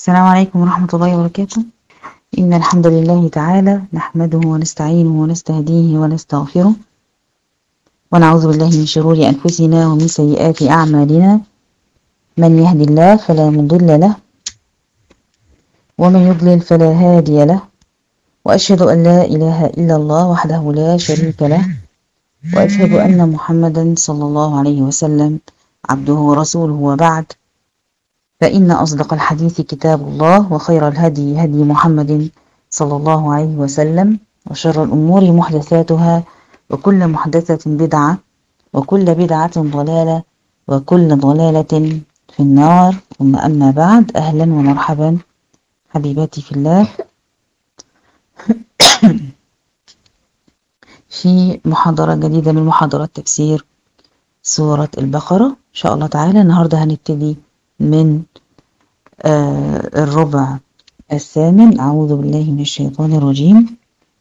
السلام عليكم ورحمة الله وبركاته إن الحمد لله تعالى نحمده ونستعينه ونستهديه ونستغفره ونعوذ بالله من شرور أنفسنا ومن سيئات أعمالنا من يهد الله فلا مضل له ومن يضلل فلا هادي له وأشهد أن لا إله إلا الله وحده لا شريك له وأشهد أن محمدا صلى الله عليه وسلم عبده ورسوله وبعد فإن أصدق الحديث كتاب الله وخير الهدي هدي محمد صلى الله عليه وسلم وشر الأمور محدثاتها وكل محدثة بدعة وكل بدعة ضلالة وكل ضلالة في النار ثم أما بعد أهلا ومرحبا حبيباتي في الله في محاضرة جديدة من محاضرات تفسير سورة البقرة إن شاء الله تعالى النهاردة هنبتدي من آه الربع الثامن أعوذ بالله من الشيطان الرجيم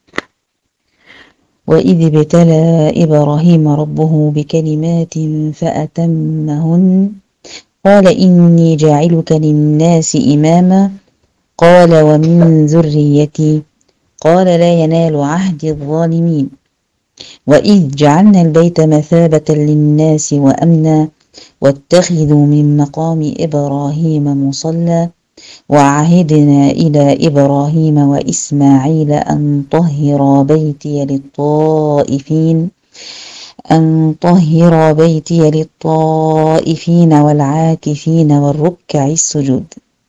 وإذ ابتلى إبراهيم ربه بكلمات فأتمهن قال إني جاعلك للناس إماما قال ومن ذريتي قال لا ينال عهد الظالمين وإذ جعلنا البيت مثابة للناس وأمنا واتخذوا من مقام إبراهيم مصلى وعهدنا إلى إبراهيم وإسماعيل أن طهر بيتي للطائفين أن طهر بيتي للطائفين والعاكفين والركع السجود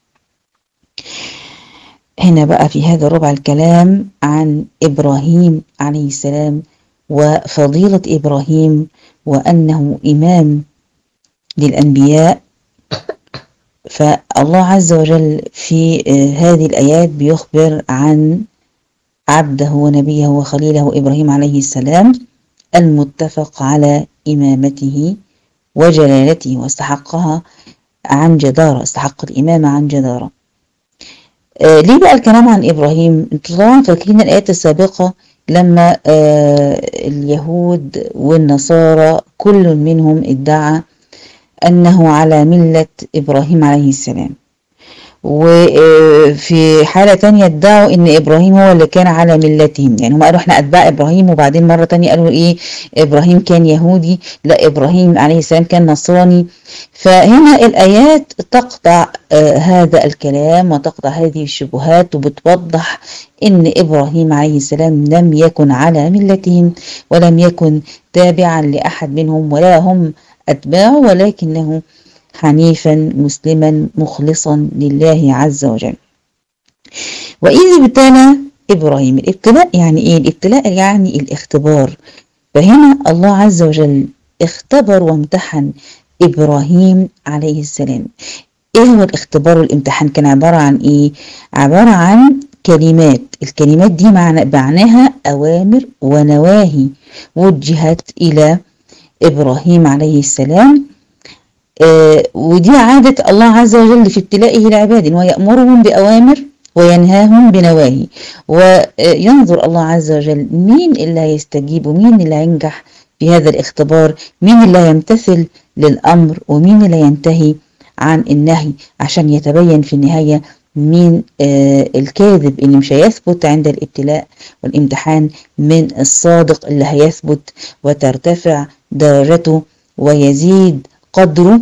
هنا بقى في هذا الربع الكلام عن إبراهيم عليه السلام وفضيلة إبراهيم وأنه إمام للأنبياء فالله عز وجل في هذه الآيات بيخبر عن عبده ونبيه وخليله إبراهيم عليه السلام المتفق على إمامته وجلالته واستحقها عن جدارة استحق الإمامة عن جدارة آه ليه بقى الكلام عن إبراهيم انتوا طبعا فاكرين الآيات السابقة لما آه اليهود والنصارى كل منهم ادعى أنه على ملة إبراهيم عليه السلام وفي حالة تانية ادعوا ان ابراهيم هو اللي كان على ملتهم يعني هم قالوا احنا اتباع ابراهيم وبعدين مرة تانية قالوا ايه ابراهيم كان يهودي لا ابراهيم عليه السلام كان نصراني فهنا الايات تقطع آه هذا الكلام وتقطع هذه الشبهات وبتوضح ان ابراهيم عليه السلام لم يكن على ملتهم ولم يكن تابعا لاحد منهم ولا هم اتباعه ولكنه حنيفا مسلما مخلصا لله عز وجل وإذ ابتلى إبراهيم الابتلاء يعني إيه؟ الابتلاء يعني الاختبار فهنا الله عز وجل اختبر وامتحن إبراهيم عليه السلام إيه هو الاختبار والامتحان كان عبارة عن إيه؟ عبارة عن كلمات الكلمات دي معنى معناها أوامر ونواهي وجهت إلى إبراهيم عليه السلام آه ودي عادة الله عز وجل في ابتلائه العباد إن هو يأمرهم بأوامر وينهاهم بنواهي وينظر الله عز وجل مين اللي هيستجيب ومين اللي هينجح في هذا الاختبار مين اللي يمتثل للأمر ومين اللي ينتهي عن النهي عشان يتبين في النهاية مين آه الكاذب اللي مش هيثبت عند الابتلاء والامتحان من الصادق اللي هيثبت وترتفع درجته ويزيد قدره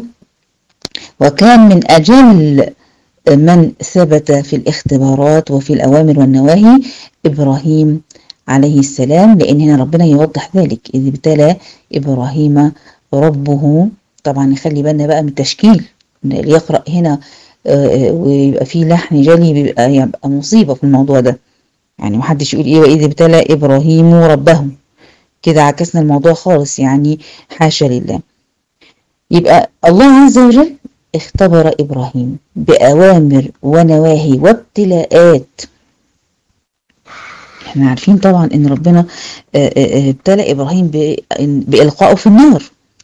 وكان من أجل من ثبت في الاختبارات وفي الأوامر والنواهي إبراهيم عليه السلام لأن هنا ربنا يوضح ذلك إذ ابتلى إبراهيم ربه طبعا نخلي بالنا بقى من التشكيل اللي يقرأ هنا ويبقى فيه لحن جلي بيبقى يبقى مصيبة في الموضوع ده يعني محدش يقول إيه وإذ ابتلى إبراهيم ربه كده عكسنا الموضوع خالص يعني حاشا لله يبقى الله عز وجل اختبر إبراهيم بأوامر ونواهي وابتلاءات احنا عارفين طبعا ان ربنا ابتلى إبراهيم بإلقائه في النار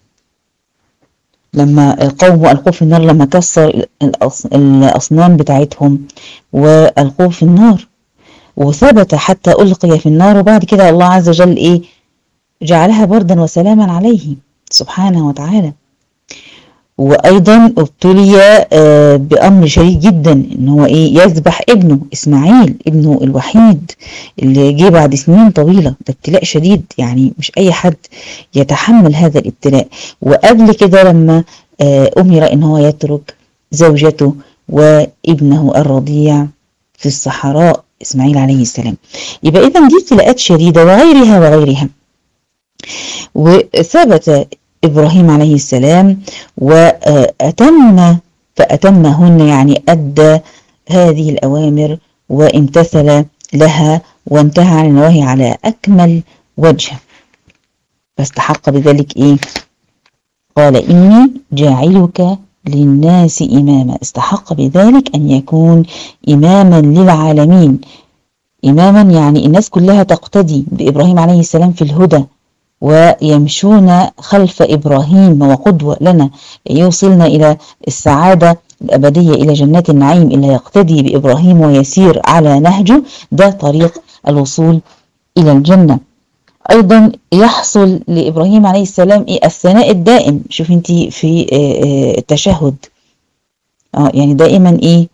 لما قومه ألقوه في النار لما كسر الأصنام بتاعتهم وألقوه في النار وثبت حتى ألقي في النار وبعد كده الله عز وجل إيه جعلها بردا وسلاما عليه سبحانه وتعالى وأيضا ابتلي بأمر شديد جدا إن هو إيه يذبح ابنه إسماعيل ابنه الوحيد اللي جه بعد سنين طويلة ده ابتلاء شديد يعني مش أي حد يتحمل هذا الابتلاء وقبل كده لما أمر إن هو يترك زوجته وابنه الرضيع في الصحراء إسماعيل عليه السلام يبقى إذا دي ابتلاءات شديدة وغيرها وغيرها وثبت إبراهيم عليه السلام وأتم فأتمهن يعني أدى هذه الأوامر وامتثل لها وانتهى عن النواهي على أكمل وجه فاستحق بذلك إيه قال إني جاعلك للناس إماما استحق بذلك أن يكون إماما للعالمين إماما يعني الناس كلها تقتدي بإبراهيم عليه السلام في الهدى ويمشون خلف إبراهيم وقدوة لنا يوصلنا إلى السعادة الأبدية إلى جنات النعيم إلا يقتدي بإبراهيم ويسير على نهجه ده طريق الوصول إلى الجنة أيضا يحصل لإبراهيم عليه السلام إيه الثناء الدائم شوف أنت في التشهد آه يعني دائما إيه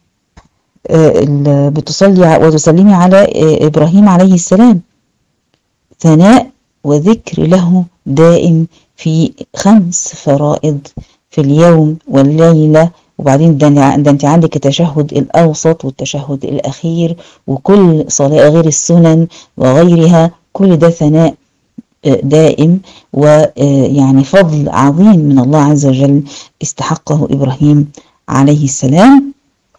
آه بتصلي وتسلمي على إبراهيم عليه السلام ثناء وذكر له دائم في خمس فرائض في اليوم والليلة وبعدين ده انت عندك التشهد الأوسط والتشهد الأخير وكل صلاة غير السنن وغيرها كل ده ثناء دائم ويعني فضل عظيم من الله عز وجل استحقه إبراهيم عليه السلام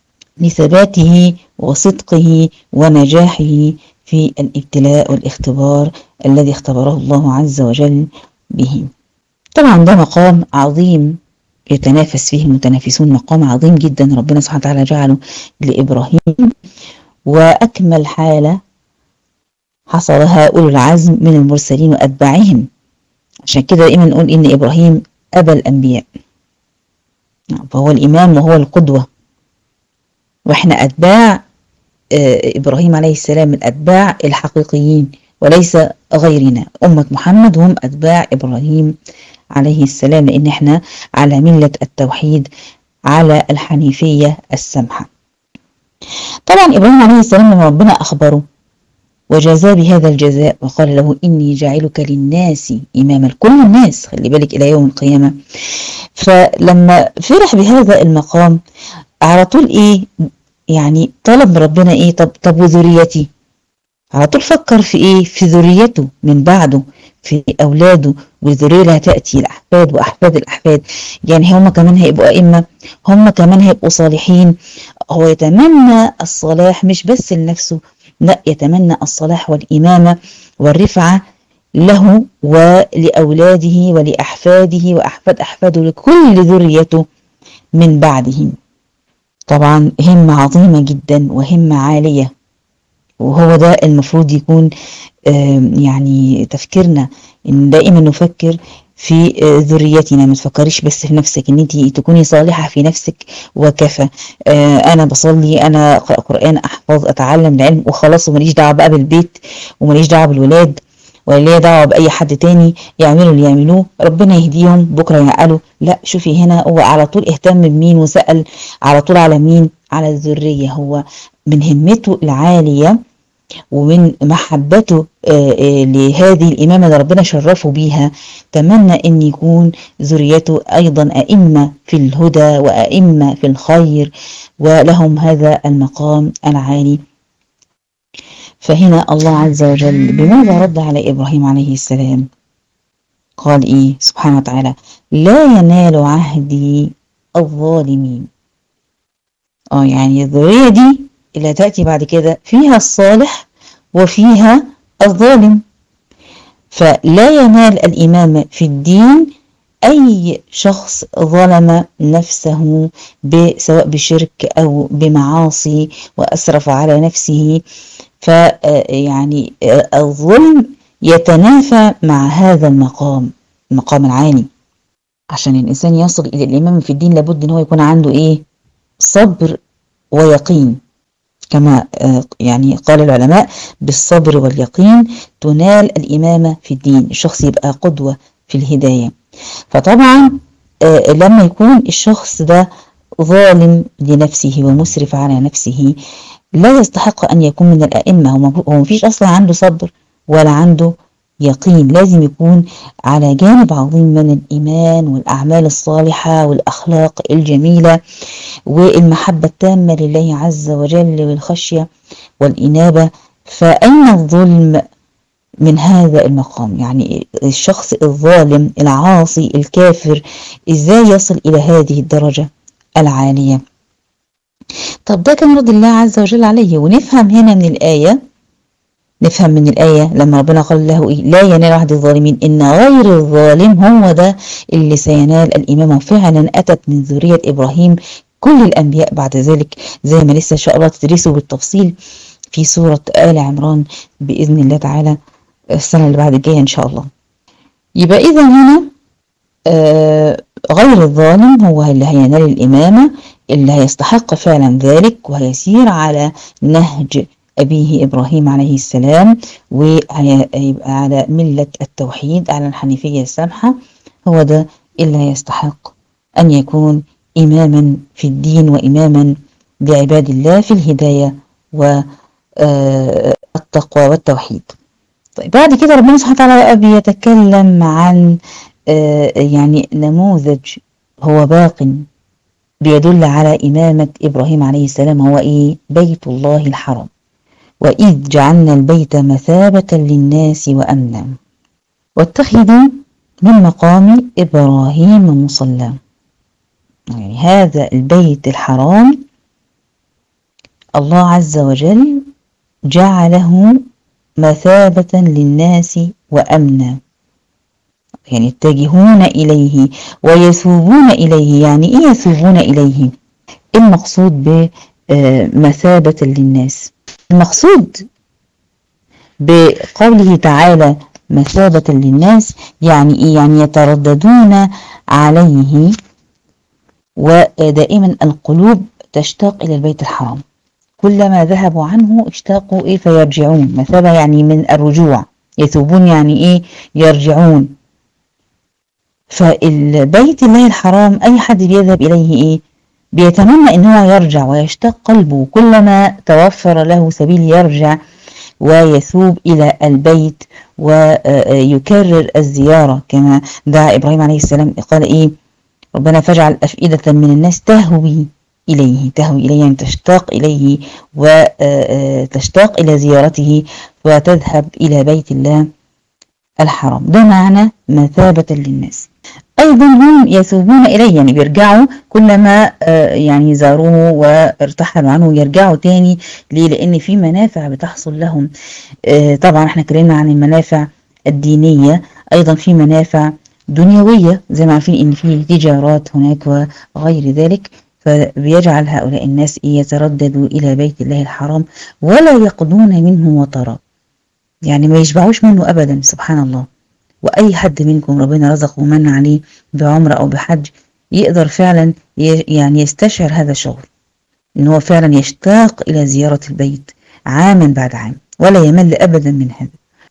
لثباته وصدقه ونجاحه في الابتلاء والاختبار الذي اختبره الله عز وجل به طبعا ده مقام عظيم يتنافس فيه المتنافسون مقام عظيم جدا ربنا سبحانه وتعالى جعله لإبراهيم وأكمل حالة حصلها أولو العزم من المرسلين وأتباعهم عشان كده دائما نقول إن إبراهيم أبا الأنبياء فهو الإمام وهو القدوة وإحنا أتباع إبراهيم عليه السلام الأتباع الحقيقيين وليس غيرنا أمة محمد هم أتباع إبراهيم عليه السلام لأن إحنا على ملة التوحيد على الحنيفية السمحة طبعا إبراهيم عليه السلام لما ربنا أخبره وجازاه بهذا الجزاء وقال له إني جاعلك للناس إماما كل الناس خلي بالك إلى يوم القيامة فلما فرح بهذا المقام على طول إيه يعني طلب ربنا إيه طب, طب وذريتي على طول فكر في إيه في ذريته من بعده في أولاده والذرية اللي هتأتي الأحفاد وأحفاد الأحفاد يعني هم كمان هيبقوا أئمة هم كمان هيبقوا صالحين هو يتمنى الصلاح مش بس لنفسه لا يتمنى الصلاح والإمامة والرفعة له ولأولاده ولأحفاده وأحفاد أحفاده لكل ذريته من بعدهم طبعا همة عظيمة جدا وهمة عالية وهو ده المفروض يكون يعني تفكيرنا ان دائما نفكر في ذريتنا ما تفكريش بس في نفسك ان انت تكوني صالحة في نفسك وكفى انا بصلي انا اقرأ قرآن احفظ اتعلم العلم وخلاص وماليش دعوة بقى بالبيت وماليش دعوة بالولاد ولا ليا دعوة بأي حد تاني يعملوا اللي يعملوه ربنا يهديهم بكرة يعقلوا لا شوفي هنا هو على طول اهتم بمين وسأل على طول على مين على الذرية هو من همته العالية ومن محبته لهذه الإمامة اللي ربنا شرفه بيها تمنى أن يكون ذريته أيضا أئمة في الهدى وأئمة في الخير ولهم هذا المقام العالي فهنا الله عز وجل بماذا رد على إبراهيم عليه السلام قال إيه سبحانه وتعالى لا ينال عهدي الظالمين اه يعني الذرية دي اللي تأتي بعد كده فيها الصالح وفيها الظالم فلا ينال الإمامة في الدين أي شخص ظلم نفسه سواء بشرك أو بمعاصي وأسرف على نفسه فيعني الظلم يتنافى مع هذا المقام المقام العالي عشان الإنسان يصل إلى الإمامة في الدين لابد أن هو يكون عنده إيه صبر ويقين كما يعني قال العلماء بالصبر واليقين تنال الإمامة في الدين الشخص يبقى قدوة في الهداية فطبعا آه لما يكون الشخص ده ظالم لنفسه ومسرف على نفسه لا يستحق أن يكون من الأئمة هو مفيش أصلا عنده صبر ولا عنده يقين لازم يكون على جانب عظيم من الإيمان والأعمال الصالحة والأخلاق الجميلة والمحبة التامة لله عز وجل والخشية والإنابة فأين الظلم من هذا المقام يعني الشخص الظالم العاصي الكافر إزاي يصل إلى هذه الدرجة العالية طب ده كان رد الله عز وجل عليه ونفهم هنا من الآية نفهم من الآية لما ربنا قال له إيه لا ينال عهد الظالمين إن غير الظالم هو ده اللي سينال الإمامة وفعلا أتت من ذرية إبراهيم كل الأنبياء بعد ذلك زي ما لسه إن شاء الله تدرسوا بالتفصيل في سورة آل عمران بإذن الله تعالى السنة اللي بعد الجاية إن شاء الله يبقى إذا هنا آه غير الظالم هو اللي هينال الإمامة اللي هيستحق فعلا ذلك وهيسير على نهج أبيه إبراهيم عليه السلام وهيبقى على ملة التوحيد على الحنيفية السامحة هو ده اللي هيستحق أن يكون إماما في الدين وإماما بعباد الله في الهداية والتقوى والتوحيد طيب بعد كده ربنا سبحانه وتعالى بقى بيتكلم عن يعني نموذج هو باق بيدل على إمامة إبراهيم عليه السلام هو إيه بيت الله الحرام وإذ جعلنا البيت مثابة للناس وأمنا واتخذوا من مقام إبراهيم مصلى يعني هذا البيت الحرام الله عز وجل جعله مثابة للناس وأمنا يعني يتجهون إليه ويثوبون إليه يعني إيه يثوبون إليه المقصود بمثابة للناس المقصود بقوله تعالى مثابة للناس يعني إيه يعني يترددون عليه ودائما القلوب تشتاق إلى البيت الحرام كلما ذهبوا عنه اشتاقوا إيه فيرجعون مثابة يعني من الرجوع يثوبون يعني إيه يرجعون فالبيت الله الحرام أي حد بيذهب إليه إيه بيتمنى إن هو يرجع ويشتاق قلبه كلما توفر له سبيل يرجع ويثوب إلى البيت ويكرر الزيارة كما دعا إبراهيم عليه السلام قال إيه ربنا فاجعل أفئدة من الناس تهوي إليه تهوي إليه يعني تشتاق إليه وتشتاق إلى زيارته وتذهب إلى بيت الله الحرام ده معنى مثابة للناس أيضا هم يثوبون إليه يعني بيرجعوا كلما يعني زاروه وارتحلوا عنه يرجعوا تاني ليه لأن في منافع بتحصل لهم طبعا احنا اتكلمنا عن المنافع الدينية أيضا في منافع دنيوية زي ما عارفين إن في تجارات هناك وغير ذلك فبيجعل هؤلاء الناس يترددوا إلى بيت الله الحرام ولا يقضون منه وطرا يعني ما يشبعوش منه أبدا سبحان الله وأي حد منكم ربنا رزقه ومن عليه بعمرة أو بحج يقدر فعلا يعني يستشعر هذا الشعور إن هو فعلا يشتاق إلى زيارة البيت عاما بعد عام ولا يمل أبدا من هذا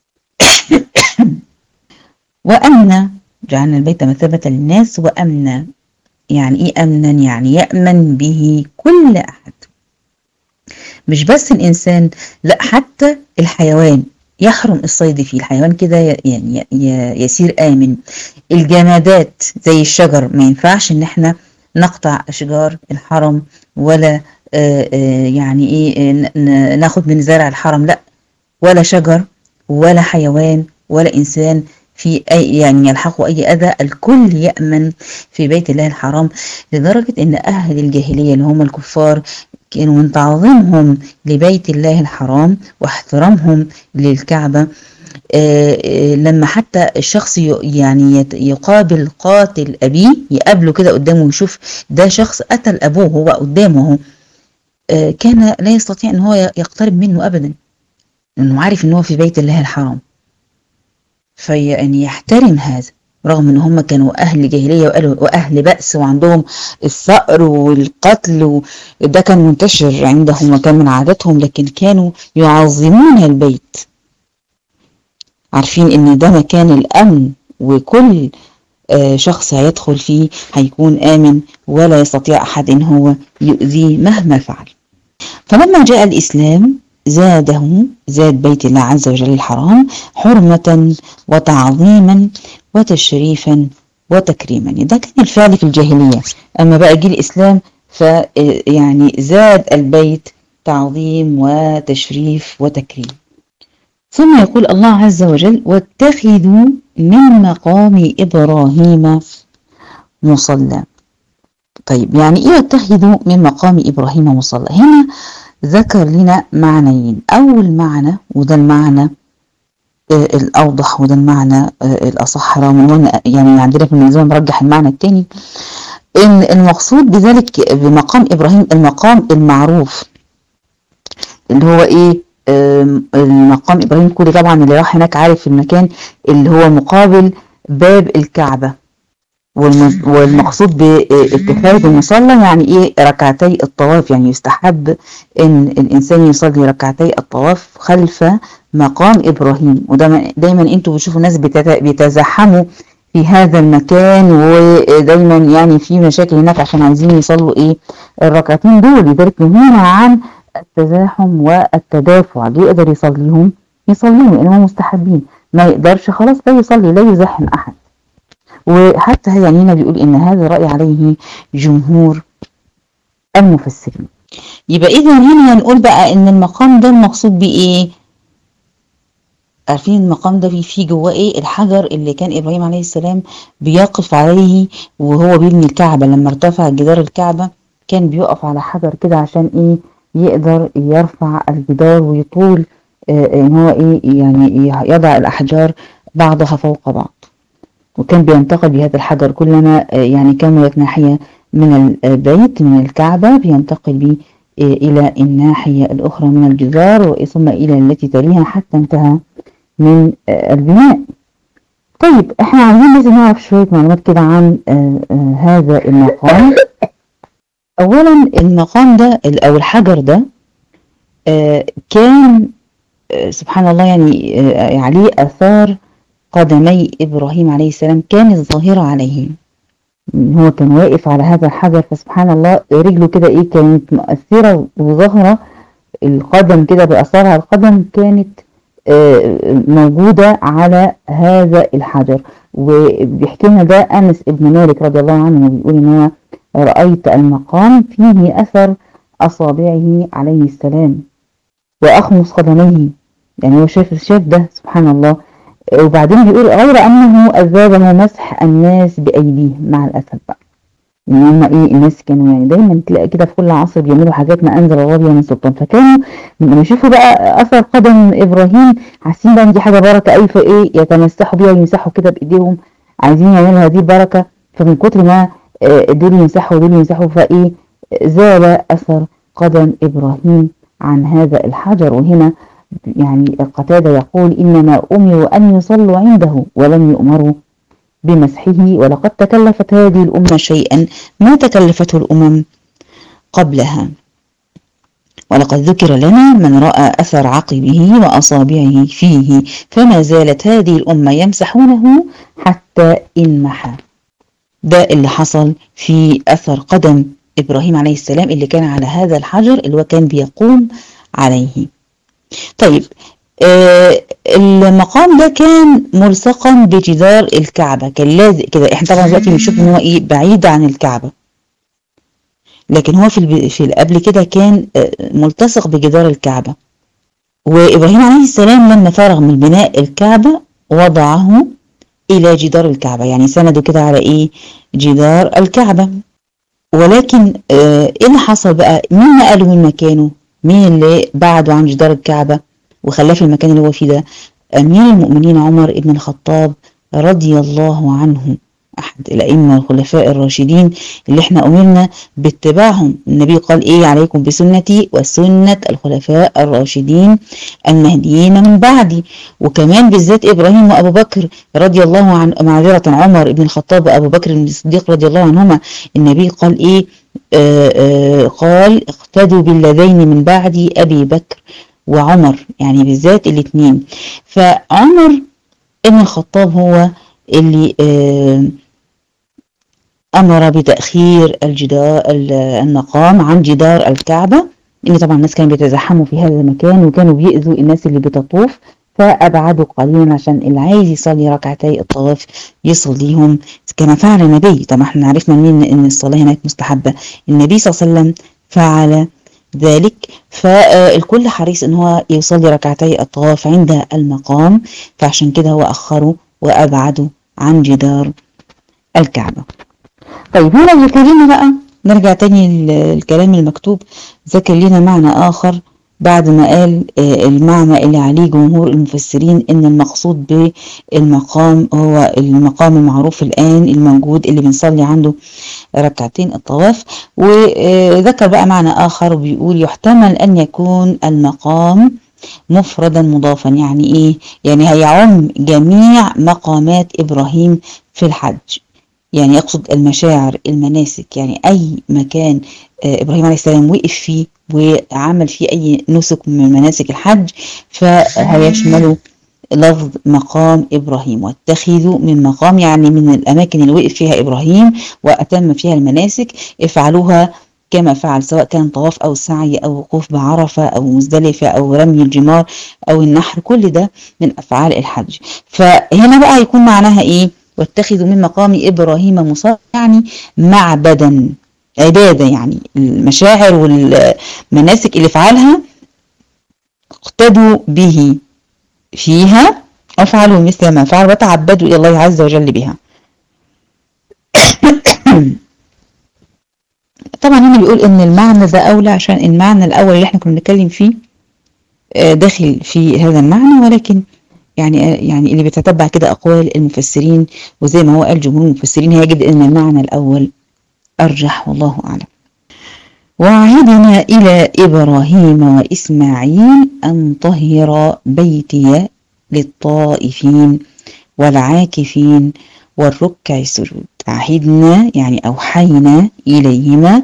وأمنا جعلنا البيت مثابة للناس وأمنا يعني إيه أمنا يعني يأمن به كل أحد مش بس الإنسان لا حتى الحيوان يحرم الصيد فيه الحيوان كده يعني يسير آمن الجمادات زي الشجر ما ينفعش ان احنا نقطع أشجار الحرم ولا يعني ايه ناخد من زرع الحرم لا ولا شجر ولا حيوان ولا إنسان في أي يعني يلحقوا أي أذى الكل يأمن في بيت الله الحرام لدرجة أن أهل الجاهلية اللي هم الكفار كانوا من تعظيمهم لبيت الله الحرام واحترامهم للكعبة لما حتى الشخص يعني يقابل قاتل أبيه يقابله كده قدامه ويشوف ده شخص قتل أبوه هو قدامه كان لا يستطيع أن هو يقترب منه أبدا لأنه عارف أن هو في بيت الله الحرام فيعني يحترم هذا رغم ان هم كانوا اهل جاهليه وقالوا واهل بأس وعندهم الثأر والقتل وده كان منتشر عندهم وكان من عاداتهم لكن كانوا يعظمون البيت عارفين ان ده مكان الامن وكل آه شخص هيدخل فيه هيكون آمن ولا يستطيع أحد إن هو يؤذيه مهما فعل فلما جاء الإسلام زاده زاد بيت الله عز وجل الحرام حرمة وتعظيما وتشريفا وتكريما ده كان الفعل في الجاهلية أما بقى جه الإسلام فيعني زاد البيت تعظيم وتشريف وتكريم ثم يقول الله عز وجل واتخذوا من مقام إبراهيم مصلى طيب يعني إيه واتخذوا من مقام إبراهيم مصلى هنا ذكر لنا معنيين أول معنى وده المعنى الأوضح وده المعنى الأصح رغم يعني عندنا في الميزان مرجح المعنى الثاني إن المقصود بذلك بمقام إبراهيم المقام المعروف اللي هو إيه المقام إبراهيم كل طبعا اللي راح هناك عارف المكان اللي هو مقابل باب الكعبة والمقصود باتخاذ المصلى يعني ايه ركعتي الطواف يعني يستحب ان الانسان يصلي ركعتي الطواف خلف مقام ابراهيم وده دايما انتوا بتشوفوا ناس بيتزحموا في هذا المكان ودايما يعني في مشاكل هناك عشان عايزين يصلوا ايه الركعتين دول لذلك نهينا عن التزاحم والتدافع اللي يقدر يصليهم يصليهم لانهم مستحبين ما يقدرش خلاص لا يصلي لا يزاحم احد وحتى يعني هنا بيقول ان هذا رأي عليه جمهور المفسرين يبقى اذا هنا هنقول بقى ان المقام ده المقصود بايه عارفين المقام ده فيه جواه ايه الحجر اللي كان ابراهيم عليه السلام بيقف عليه وهو بيبني الكعبة لما ارتفع جدار الكعبة كان بيقف على حجر كده عشان ايه يقدر يرفع الجدار ويطول آه ان هو ايه يعني يضع الاحجار بعضها فوق بعض وكان بينتقل بهذا الحجر كلما يعني كملت ناحية من البيت من الكعبة بينتقل به إلى الناحية الأخرى من الجدار ثم إلى التي تليها حتى انتهى من البناء طيب احنا عايزين لازم نعرف شوية معلومات كده عن هذا المقام أولا المقام ده أو الحجر ده كان سبحان الله يعني عليه أثار قدمي إبراهيم عليه السلام كانت ظاهرة عليه هو كان واقف على هذا الحجر فسبحان الله رجله كده إيه كانت مؤثرة وظاهرة القدم كده بأثارها القدم كانت موجودة على هذا الحجر وبيحكي لنا ده أنس ابن مالك رضي الله عنه بيقول إن هو رأيت المقام فيه أثر أصابعه عليه السلام وأخمص قدميه يعني هو شاف شاف ده سبحان الله وبعدين بيقول غير انه اذابه مسح الناس بايديهم مع الاسف بقى ان هم ايه الناس كانوا يعني دايما تلاقي كده في كل عصر بيعملوا حاجات ما انزل الله بها من سلطان فكانوا لما يشوفوا بقى اثر قدم ابراهيم حاسين بقى ان دي حاجه بركه اي فايه يتمسحوا بيها ويمسحوا كده بايديهم عايزين يعملوا هذه البركه فمن كتر ما دول يمسحوا ودول يمسحوا فايه زال اثر قدم ابراهيم عن هذا الحجر وهنا يعني قتادة يقول إنما أمروا أن يصلوا عنده ولم يؤمروا بمسحه ولقد تكلفت هذه الأمة شيئا ما تكلفته الأمم قبلها ولقد ذكر لنا من رأى أثر عقبه وأصابعه فيه فما زالت هذه الأمة يمسحونه حتى انمحى ده اللي حصل في أثر قدم إبراهيم عليه السلام اللي كان على هذا الحجر اللي هو كان بيقوم عليه طيب آه المقام ده كان ملصقا بجدار الكعبة كان لازق كده احنا طبعا دلوقتي بنشوف ان هو ايه بعيد عن الكعبة لكن هو في الب... في قبل كده كان آه ملتصق بجدار الكعبة وابراهيم عليه السلام لما فرغ من بناء الكعبة وضعه الى جدار الكعبة يعني سنده كده على ايه جدار الكعبة ولكن آه ايه اللي حصل بقى مين نقله من مكانه مين اللي بعده عن جدار الكعبة وخلاه في المكان اللي هو فيه ده أمير المؤمنين عمر بن الخطاب رضي الله عنه أحد الأئمة والخلفاء الراشدين اللي احنا أمرنا باتباعهم النبي قال إيه عليكم بسنتي وسنة الخلفاء الراشدين المهديين من بعدي وكمان بالذات إبراهيم وأبو بكر رضي الله عن معذرة عمر بن الخطاب وأبو بكر الصديق رضي الله عنهما النبي قال إيه آآ آآ قال اقتدوا بالذين من بعدي أبي بكر وعمر يعني بالذات الاثنين فعمر ابن الخطاب هو اللي أمر بتأخير الجدار المقام عن جدار الكعبة إن طبعا الناس كانوا بيتزحموا في هذا المكان وكانوا بيأذوا الناس اللي بتطوف فأبعدوا قليلا عشان اللي عايز يصلي ركعتي الطواف يصليهم كما فعل النبي طبعا احنا عرفنا منين ان الصلاة هناك مستحبة النبي صلى الله عليه وسلم فعل ذلك فالكل حريص ان هو يصلي ركعتي الطواف عند المقام فعشان كده هو أخره وأبعده عن جدار الكعبة طيب هنا ذكر لنا بقى نرجع تاني للكلام المكتوب ذكر لنا معنى آخر بعد ما قال المعنى اللي عليه جمهور المفسرين ان المقصود بالمقام هو المقام المعروف الآن الموجود اللي بنصلي عنده ركعتين الطواف وذكر بقى معنى آخر بيقول يحتمل أن يكون المقام مفردا مضافا يعني ايه يعني هيعم جميع مقامات إبراهيم في الحج يعني يقصد المشاعر المناسك يعني أي مكان إبراهيم عليه السلام وقف فيه وعمل فيه أي نسك من مناسك الحج فهيشمله لفظ مقام إبراهيم واتخذوا من مقام يعني من الأماكن اللي وقف فيها إبراهيم وأتم فيها المناسك افعلوها كما فعل سواء كان طواف أو سعي أو وقوف بعرفة أو مزدلفة أو رمي الجمار أو النحر كل ده من أفعال الحج فهنا بقى هيكون معناها إيه واتخذوا من مقام إبراهيم مصلى يعني معبدا عبادة يعني المشاعر والمناسك اللي فعلها اقتدوا به فيها افعلوا مثل ما فعل وتعبدوا إلى الله عز وجل بها طبعا هنا بيقول ان المعنى ده اولى عشان المعنى الاول اللي احنا كنا بنتكلم فيه داخل في هذا المعنى ولكن يعني يعني اللي بيتتبع كده اقوال المفسرين وزي ما هو قال جمهور المفسرين هيجد ان المعنى الاول ارجح والله اعلم وعهدنا الى ابراهيم واسماعيل ان طهر بيتي للطائفين والعاكفين والركع السجود عهدنا يعني اوحينا اليهما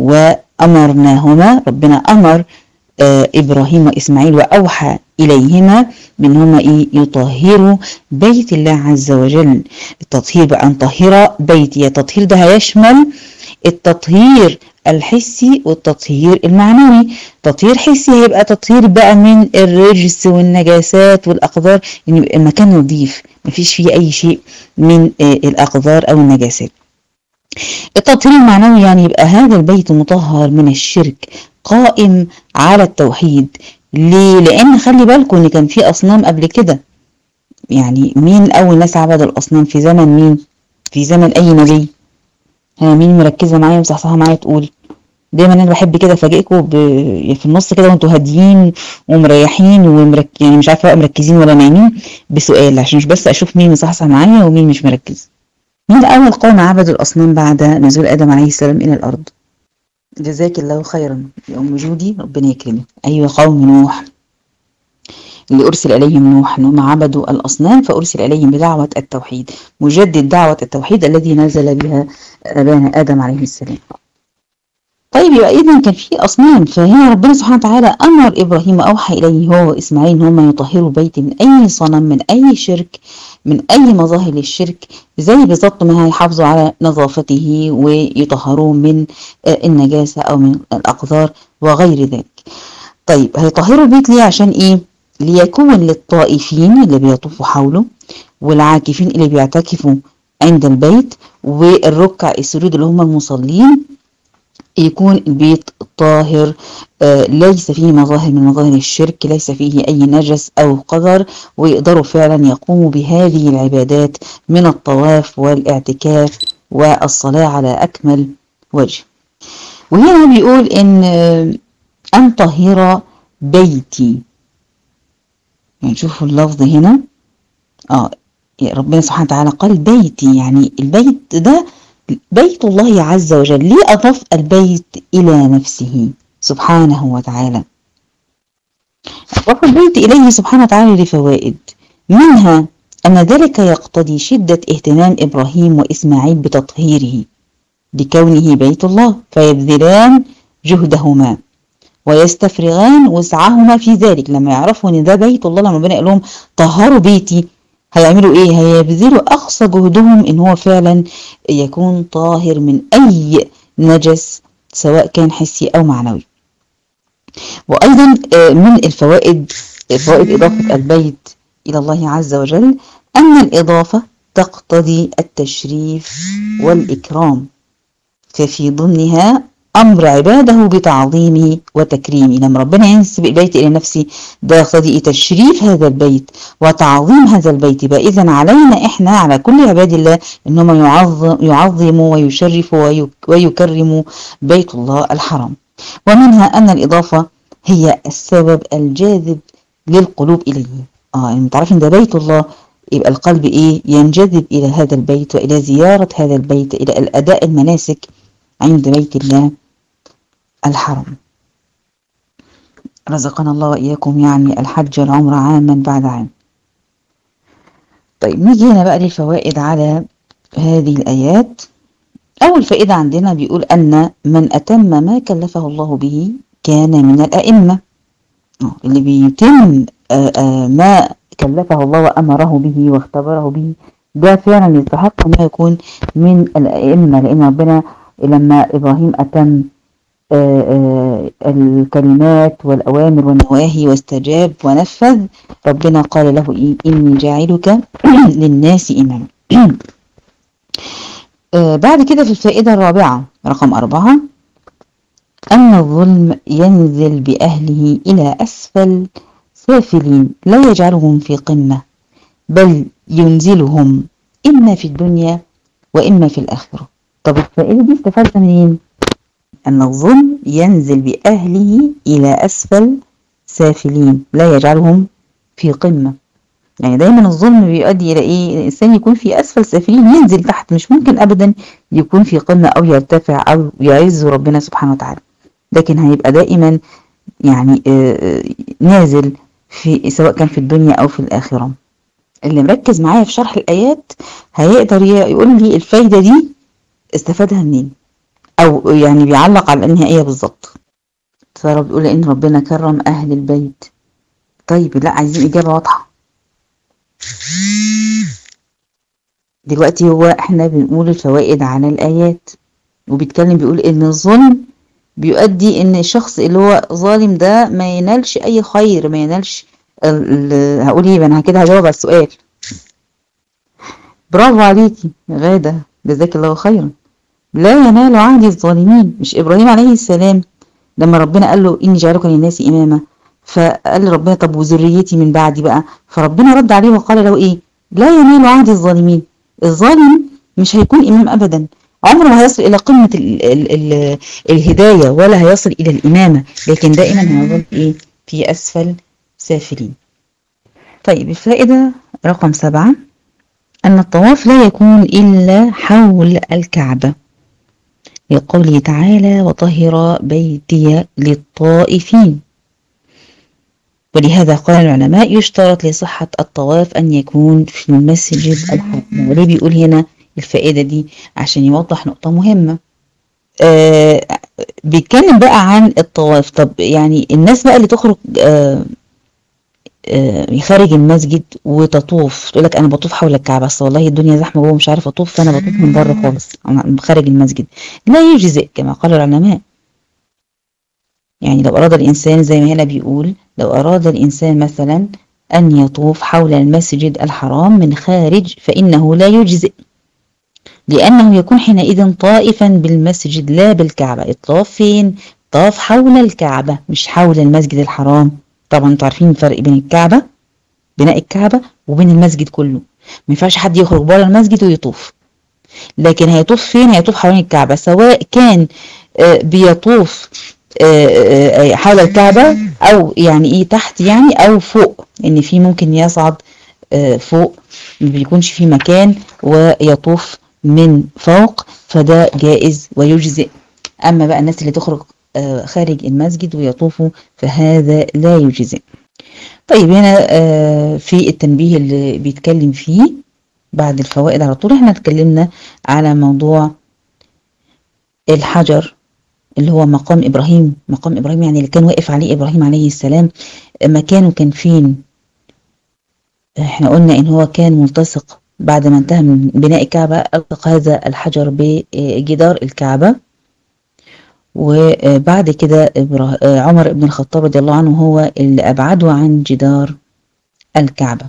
وامرناهما ربنا امر إبراهيم وإسماعيل وأوحى إليهما منهما إيه يطهروا بيت الله عز وجل التطهير بقى أن طهر بيتي التطهير ده هيشمل التطهير الحسي والتطهير المعنوي تطهير حسي هيبقى تطهير بقى من الرجس والنجاسات والأقذار يعني يبقى المكان نظيف مفيش فيه أي شيء من الأقذار أو النجاسات التطهير المعنوي يعني يبقى هذا البيت مطهر من الشرك قائم على التوحيد ليه؟ لأن خلي بالكم إن كان في أصنام قبل كده يعني مين أول ناس عبدوا الأصنام في زمن مين؟ في زمن أي نبي؟ ها مين مركزة معايا مصحصحة معايا تقول؟ دايما انا بحب كده افاجئكم ب... في النص كده وانتوا هاديين ومريحين ومرك... يعني مش عارفه بقى مركزين ولا نايمين بسؤال عشان مش بس اشوف مين مصحصح معايا ومين مش مركز مين اول قوم عبدوا الاصنام بعد نزول ادم عليه السلام الى الارض جزاك الله خيرا يا ام جودي ربنا يكرمك ايوه قوم نوح اللي أرسل إليهم نوح أنهم عبدوا الأصنام فأرسل إليهم بدعوة التوحيد مجدد دعوة التوحيد الذي نزل بها أبانا آدم عليه السلام طيب يبقى إذا كان في أصنام فهنا ربنا سبحانه وتعالى أمر إبراهيم وأوحى إليه هو وإسماعيل إن هم يطهروا بيت من أي صنم من أي شرك من أي مظاهر للشرك زي بالظبط ما هيحافظوا على نظافته ويطهروه من النجاسة أو من الأقذار وغير ذلك طيب هيطهروا البيت ليه عشان إيه ليكون للطائفين اللي بيطوفوا حوله والعاكفين اللي بيعتكفوا عند البيت والركع السجود اللي هم المصلين يكون البيت طاهر آه ليس فيه مظاهر من مظاهر الشرك ليس فيه أي نجس أو قدر ويقدروا فعلا يقوموا بهذه العبادات من الطواف والاعتكاف والصلاة على أكمل وجه وهنا بيقول إن أن طهر بيتي يعني شوفوا اللفظ هنا اه ربنا سبحانه وتعالى قال بيتي يعني البيت ده بيت الله عز وجل ليه أضاف البيت إلى نفسه سبحانه وتعالى أضاف البيت إليه سبحانه وتعالى لفوائد منها أن ذلك يقتضي شدة اهتمام إبراهيم وإسماعيل بتطهيره لكونه بيت الله فيبذلان جهدهما ويستفرغان وسعهما في ذلك لما يعرفوا ان ده بيت الله لما ربنا قال لهم طهروا بيتي هيعملوا ايه هيبذلوا اقصى جهدهم ان هو فعلا يكون طاهر من اي نجس سواء كان حسي او معنوي وايضا من الفوائد فوائد اضافه البيت الى الله عز وجل ان الاضافه تقتضي التشريف والاكرام ففي ضمنها أمر عباده بتعظيمه وتكريمه لما ربنا ينسب البيت إلى نفسه ده يقتضي تشريف هذا البيت وتعظيم هذا البيت بقى إذا علينا إحنا على كل عباد الله إنهم يعظم يعظموا ويشرفوا ويكرموا بيت الله الحرام ومنها أن الإضافة هي السبب الجاذب للقلوب إليه آه يعني تعرفين ده بيت الله يبقى القلب إيه ينجذب إلى هذا البيت وإلى زيارة هذا البيت إلى الأداء المناسك عند بيت الله الحرم رزقنا الله وإياكم يعني الحج والعمرة عاما بعد عام طيب نيجي هنا بقى للفوائد على هذه الآيات أول فائدة عندنا بيقول أن من أتم ما كلفه الله به كان من الأئمة اللي بيتم ما كلفه الله وأمره به واختبره به ده فعلا يستحق أن يكون من الأئمة لأن ربنا لما إبراهيم أتم الكلمات والأوامر والنواهي واستجاب ونفذ ربنا قال له إيه إني جاعلك للناس إماما بعد كده في الفائدة الرابعة رقم أربعة أن الظلم ينزل بأهله إلى أسفل سافلين لا يجعلهم في قمة بل ينزلهم إما في الدنيا وإما في الآخرة طب الفائدة دي استفادنا منين؟ أن الظلم ينزل بأهله إلى أسفل سافلين لا يجعلهم في قمة يعني دايما الظلم بيؤدي إلى إيه الإنسان يكون في أسفل سافلين ينزل تحت مش ممكن أبدا يكون في قمة أو يرتفع أو يعز ربنا سبحانه وتعالى لكن هيبقى دائما يعني نازل في سواء كان في الدنيا أو في الآخرة اللي مركز معايا في شرح الآيات هيقدر يقول لي الفايدة دي استفادها منين او يعني بيعلق على انها ايه بالظبط فرب بيقول ان ربنا كرم اهل البيت طيب لا عايزين اجابه واضحه دلوقتي هو احنا بنقول الفوائد على الايات وبيتكلم بيقول ان الظلم بيؤدي ان الشخص اللي هو ظالم ده ما ينالش اي خير ما ينالش هقول ايه انا كده هجاوب على السؤال برافو عليكي غاده جزاك الله خيرا لا ينال عهد الظالمين مش إبراهيم عليه السلام لما ربنا قال له إني جعلك للناس إماما فقال ربنا طب وذريتي من بعدي بقى فربنا رد عليه وقال له إيه لا ينال عهد الظالمين الظالم مش هيكون إمام أبدا عمره ما هيصل إلى قمة ال ال ال الهداية ولا هيصل إلى الإمامة لكن دائما هيظل إيه في أسفل سافلين طيب الفائدة رقم سبعة أن الطواف لا يكون إلا حول الكعبة لقوله تعالى وطهر بيتي للطائفين ولهذا قال العلماء يشترط لصحة الطواف أن يكون في المسجد الحرام وليه بيقول هنا الفائدة دي عشان يوضح نقطة مهمة آه بيتكلم بقى عن الطواف طب يعني الناس بقى اللي تخرج آه خارج المسجد وتطوف تقول لك انا بطوف حول الكعبه اصل والله الدنيا زحمه جوه مش عارف اطوف فانا بطوف من بره خالص خارج المسجد لا يجزئ كما قال العلماء يعني لو اراد الانسان زي ما هنا بيقول لو اراد الانسان مثلا ان يطوف حول المسجد الحرام من خارج فانه لا يجزئ لانه يكون حينئذ طائفا بالمسجد لا بالكعبه الطواف فين طاف حول الكعبه مش حول المسجد الحرام طبعا انتوا عارفين الفرق بين الكعبة بناء الكعبة وبين المسجد كله ما ينفعش حد يخرج بره المسجد ويطوف لكن هيطوف فين هيطوف حوالين الكعبة سواء كان بيطوف حول الكعبة او يعني ايه تحت يعني او فوق ان في ممكن يصعد فوق ما بيكونش في مكان ويطوف من فوق فده جائز ويجزئ اما بقى الناس اللي تخرج خارج المسجد ويطوفوا فهذا لا يجزئ طيب هنا في التنبيه اللي بيتكلم فيه بعد الفوائد على طول احنا اتكلمنا على موضوع الحجر اللي هو مقام إبراهيم مقام إبراهيم يعني اللي كان واقف عليه إبراهيم عليه السلام مكانه كان فين احنا قلنا ان هو كان ملتصق بعد ما انتهى من بناء الكعبة ألصق هذا الحجر بجدار الكعبة وبعد كده عمر بن الخطاب رضي الله عنه هو اللي أبعده عن جدار الكعبة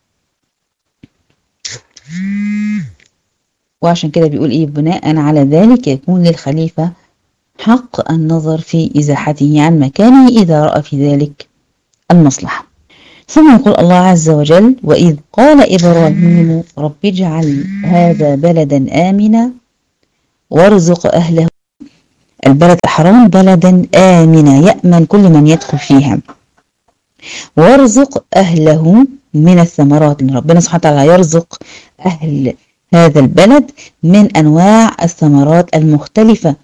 وعشان كده بيقول إيه بناء على ذلك يكون للخليفة حق النظر في إزاحته عن مكانه إذا رأى في ذلك المصلحة ثم يقول الله عز وجل وإذ قال إبراهيم رب اجعل هذا بلدا آمنا وارزق أهله البلد الحرام بلدا آمنا يأمن كل من يدخل فيها وارزق أهله من الثمرات لأن ربنا سبحانه وتعالى يرزق أهل هذا البلد من أنواع الثمرات المختلفة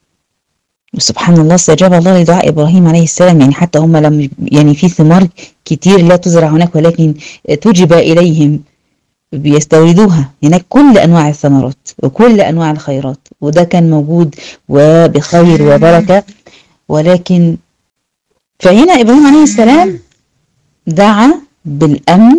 وسبحان الله استجاب الله لدعاء إبراهيم عليه السلام يعني حتى هم لم يعني في ثمار كتير لا تزرع هناك ولكن تجب إليهم بيستوردوها هناك كل أنواع الثمرات وكل أنواع الخيرات وده كان موجود وبخير وبركة ولكن فهنا إبراهيم عليه السلام دعا بالأمن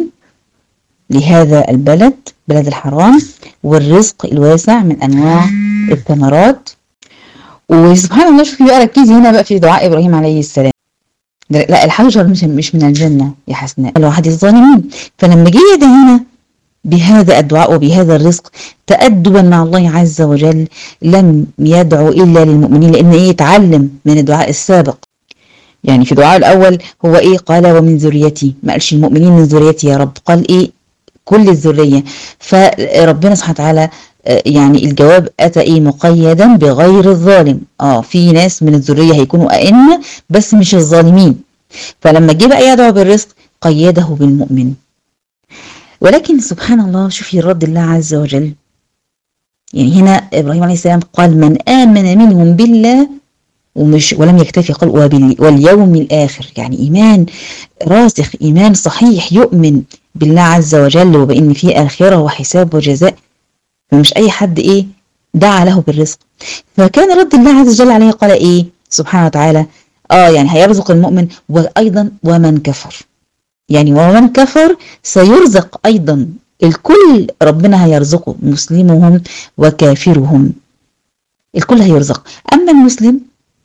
لهذا البلد بلد الحرام والرزق الواسع من أنواع الثمرات وسبحان الله شوفي بقى ركزي هنا بقى في دعاء إبراهيم عليه السلام لا الحجر مش مش من الجنة يا حسناء الواحد الظالمين فلما جه يدعي هنا بهذا الدعاء وبهذا الرزق تأدبا مع الله عز وجل لم يدعو إلا للمؤمنين لأن إيه يتعلم من الدعاء السابق يعني في الدعاء الأول هو إيه قال ومن ذريتي ما قالش المؤمنين من ذريتي يا رب قال إيه كل الذرية فربنا سبحانه وتعالى يعني الجواب أتى إيه مقيدا بغير الظالم آه في ناس من الذرية هيكونوا أئمة بس مش الظالمين فلما جه بقى يدعو بالرزق قيده بالمؤمن ولكن سبحان الله شوفي رد الله عز وجل يعني هنا إبراهيم عليه السلام قال من آمن منهم بالله ومش ولم يكتفي قال واليوم الآخر يعني إيمان راسخ إيمان صحيح يؤمن بالله عز وجل وبإن في آخرة وحساب وجزاء فمش أي حد إيه دعا له بالرزق فكان رد الله عز وجل عليه قال إيه سبحانه وتعالى آه يعني هيرزق المؤمن وأيضا ومن كفر يعني ومن كفر سيرزق أيضا الكل ربنا هيرزقه مسلمهم وكافرهم الكل هيرزق أما المسلم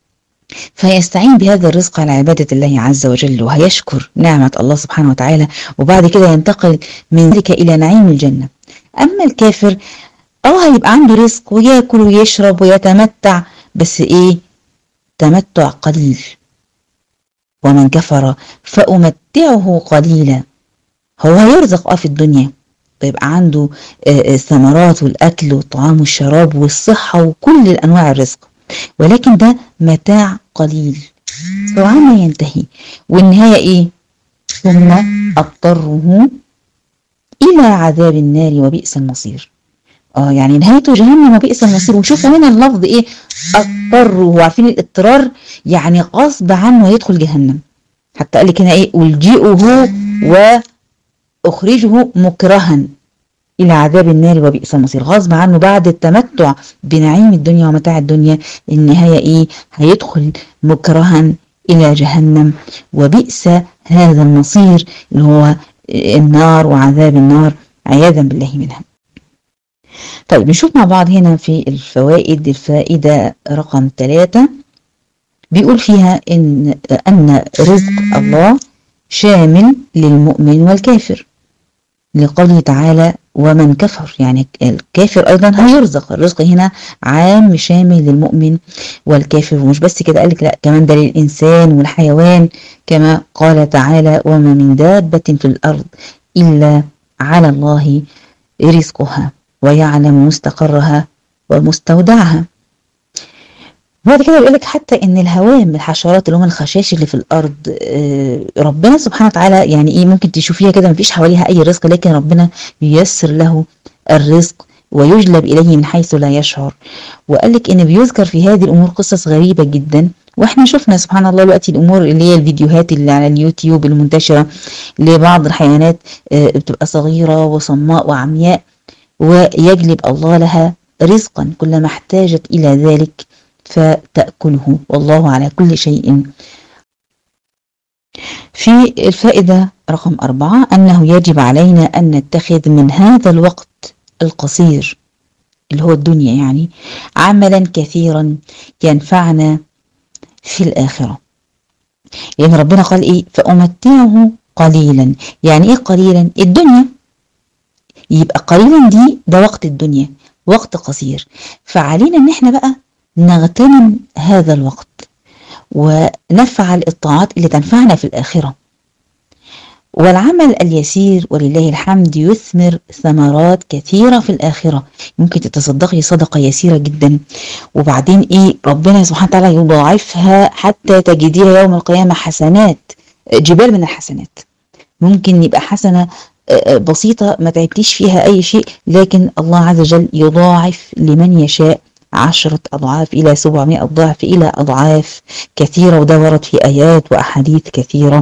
فيستعين بهذا الرزق على عبادة الله عز وجل وهيشكر نعمة الله سبحانه وتعالى وبعد كده ينتقل من ذلك إلى نعيم الجنة أما الكافر اه هيبقى عنده رزق وياكل ويشرب ويتمتع بس ايه تمتع قليل ومن كفر فأمتعه قليلا هو هيرزق اه في الدنيا ويبقى عنده الثمرات والأكل والطعام والشراب والصحة وكل الأنواع الرزق ولكن ده متاع قليل سرعان ما ينتهي والنهاية ايه ثم أضطره إلى عذاب النار وبئس المصير اه يعني نهايته جهنم وبئس المصير وشوفوا هنا اللفظ ايه اضطره عارفين الاضطرار يعني غصب عنه يدخل جهنم حتى قال لك هنا ايه الجئه واخرجه مكرها الى عذاب النار وبئس المصير غصب عنه بعد التمتع بنعيم الدنيا ومتاع الدنيا النهايه ايه هيدخل مكرها الى جهنم وبئس هذا المصير اللي هو النار وعذاب النار عياذا بالله منها طيب نشوف مع بعض هنا في الفوائد الفائدة رقم ثلاثة بيقول فيها إن أن رزق الله شامل للمؤمن والكافر لقوله تعالى ومن كفر يعني الكافر أيضا هيرزق الرزق هنا عام شامل للمؤمن والكافر ومش بس كده قالك لا كمان ده للإنسان والحيوان كما قال تعالى وما من دابة في الأرض إلا على الله رزقها ويعلم مستقرها ومستودعها بعد كده بيقول لك حتى ان الهوام الحشرات اللي هم الخشاش اللي في الارض ربنا سبحانه وتعالى يعني ايه ممكن تشوفيها كده مفيش حواليها اي رزق لكن ربنا ييسر له الرزق ويجلب اليه من حيث لا يشعر وقال لك ان بيذكر في هذه الامور قصص غريبه جدا واحنا شفنا سبحان الله دلوقتي الامور اللي هي الفيديوهات اللي على اليوتيوب المنتشره لبعض الحيوانات بتبقى صغيره وصماء وعمياء ويجلب الله لها رزقا كلما احتاجت إلى ذلك فتأكله والله على كل شيء في الفائدة رقم أربعة أنه يجب علينا أن نتخذ من هذا الوقت القصير اللي هو الدنيا يعني عملا كثيرا ينفعنا في الآخرة لأن يعني ربنا قال إيه فأمتعه قليلا يعني إيه قليلا الدنيا يبقى قليلا دي ده وقت الدنيا وقت قصير فعلينا ان احنا بقى نغتنم هذا الوقت ونفعل الطاعات اللي تنفعنا في الآخرة والعمل اليسير ولله الحمد يثمر ثمرات كثيرة في الآخرة ممكن تتصدقي صدقة يسيرة جدا وبعدين إيه ربنا سبحانه وتعالى يضاعفها حتى تجديها يوم القيامة حسنات جبال من الحسنات ممكن يبقى حسنة بسيطة ما تعبتيش فيها أي شيء لكن الله عز وجل يضاعف لمن يشاء عشرة أضعاف إلى سبعمائة ضعف إلى أضعاف كثيرة وده ورد في آيات وأحاديث كثيرة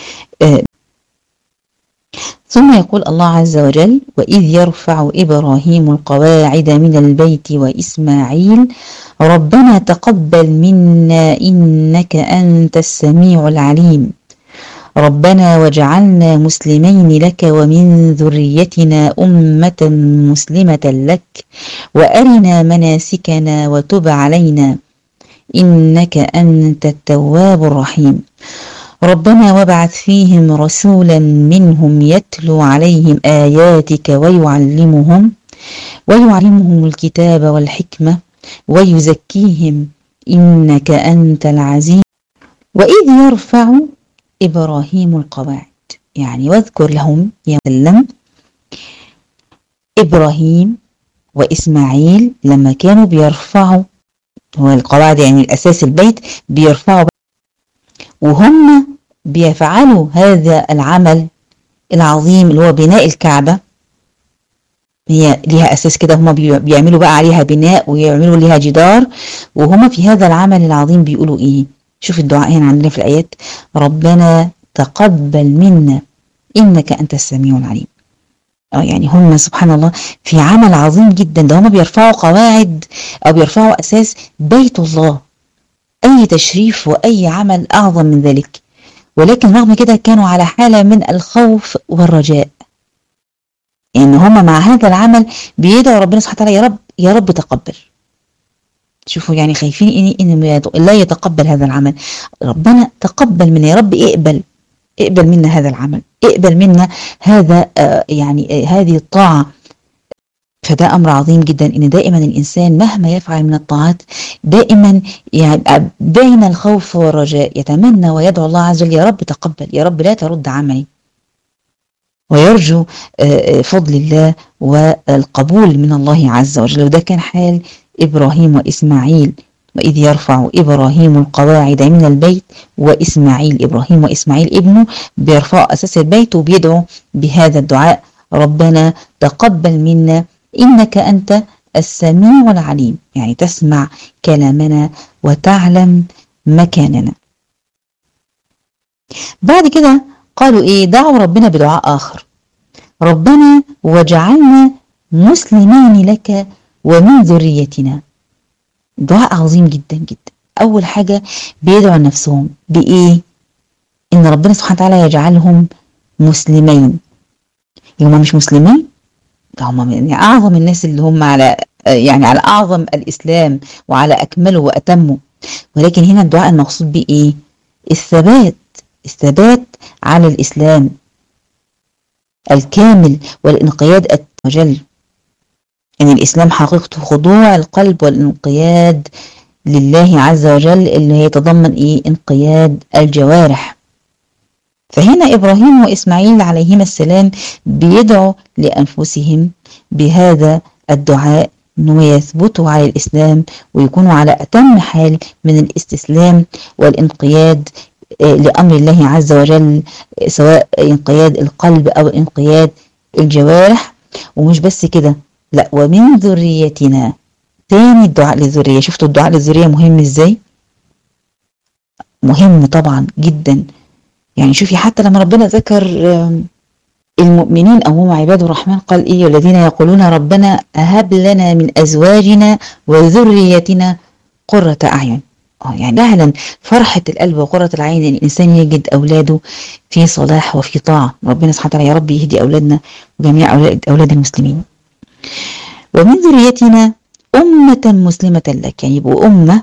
ثم يقول الله عز وجل وإذ يرفع إبراهيم القواعد من البيت وإسماعيل ربنا تقبل منا إنك أنت السميع العليم ربنا وجعلنا مسلمين لك ومن ذريتنا أمة مسلمة لك وأرنا مناسكنا وتب علينا إنك أنت التواب الرحيم ربنا وابعث فيهم رسولا منهم يتلو عليهم آياتك ويعلمهم ويعلمهم الكتاب والحكمة ويزكيهم إنك أنت العزيز وإذ يرفع إبراهيم القواعد يعني واذكر لهم يا سلم إبراهيم وإسماعيل لما كانوا بيرفعوا هو القواعد يعني الأساس البيت بيرفعوا وهم بيفعلوا هذا العمل العظيم اللي هو بناء الكعبة هي ليها أساس كده هم بيعملوا بقى عليها بناء ويعملوا ليها جدار وهم في هذا العمل العظيم بيقولوا إيه شوف الدعاء هنا عندنا في الآيات ربنا تقبل منا إنك أنت السميع العليم اه يعني هم سبحان الله في عمل عظيم جدا ده هم بيرفعوا قواعد أو بيرفعوا أساس بيت الله أي تشريف وأي عمل أعظم من ذلك ولكن رغم كده كانوا على حالة من الخوف والرجاء إن يعني هم مع هذا العمل بيدعوا ربنا سبحانه وتعالى يا رب يا رب تقبل شوفوا يعني خايفين إن, إن لا يتقبل هذا العمل ربنا تقبل منا يا رب اقبل اقبل منا هذا العمل اقبل منا هذا آه يعني آه هذه الطاعة فده أمر عظيم جدا إن دائما الإنسان مهما يفعل من الطاعات دائما يعني بين الخوف والرجاء يتمنى ويدعو الله عز وجل يا رب تقبل يا رب لا ترد عملي ويرجو فضل الله والقبول من الله عز وجل وده كان حال إبراهيم وإسماعيل وإذ يرفع إبراهيم القواعد من البيت وإسماعيل إبراهيم وإسماعيل ابنه بيرفعوا أساس البيت وبيدعوا بهذا الدعاء ربنا تقبل منا إنك أنت السميع العليم يعني تسمع كلامنا وتعلم مكاننا بعد كده قالوا إيه دعوا ربنا بدعاء آخر ربنا وجعلنا مسلمين لك ومن ذريتنا دعاء عظيم جدا جدا أول حاجة بيدعوا نفسهم بإيه إن ربنا سبحانه وتعالى يجعلهم مسلمين هم مش مسلمين ده هم يعني أعظم الناس اللي هم على يعني على أعظم الإسلام وعلى أكمله وأتمه ولكن هنا الدعاء المقصود بيه إيه الثبات الثبات على الإسلام الكامل والانقياد وجل يعني الإسلام حقيقته خضوع القلب والانقياد لله عز وجل اللي يتضمن إيه انقياد الجوارح فهنا إبراهيم وإسماعيل عليهما السلام بيدعوا لأنفسهم بهذا الدعاء أنه يثبتوا على الإسلام ويكونوا على أتم حال من الاستسلام والانقياد لأمر الله عز وجل سواء انقياد القلب أو انقياد الجوارح ومش بس كده لا ومن ذريتنا تاني الدعاء للذرية شفتوا الدعاء للذرية مهم ازاي مهم طبعا جدا يعني شوفي حتى لما ربنا ذكر المؤمنين أو هم عباد الرحمن قال إيه الذين يقولون ربنا هب لنا من أزواجنا وذريتنا قرة أعين اه يعني فعلا فرحة القلب وقرة العين ان الانسان يجد اولاده في صلاح وفي طاعة ربنا سبحانه وتعالى يا رب يهدي اولادنا وجميع اولاد اولاد المسلمين ومن ذريتنا أمة مسلمة لك يعني يبقوا أمة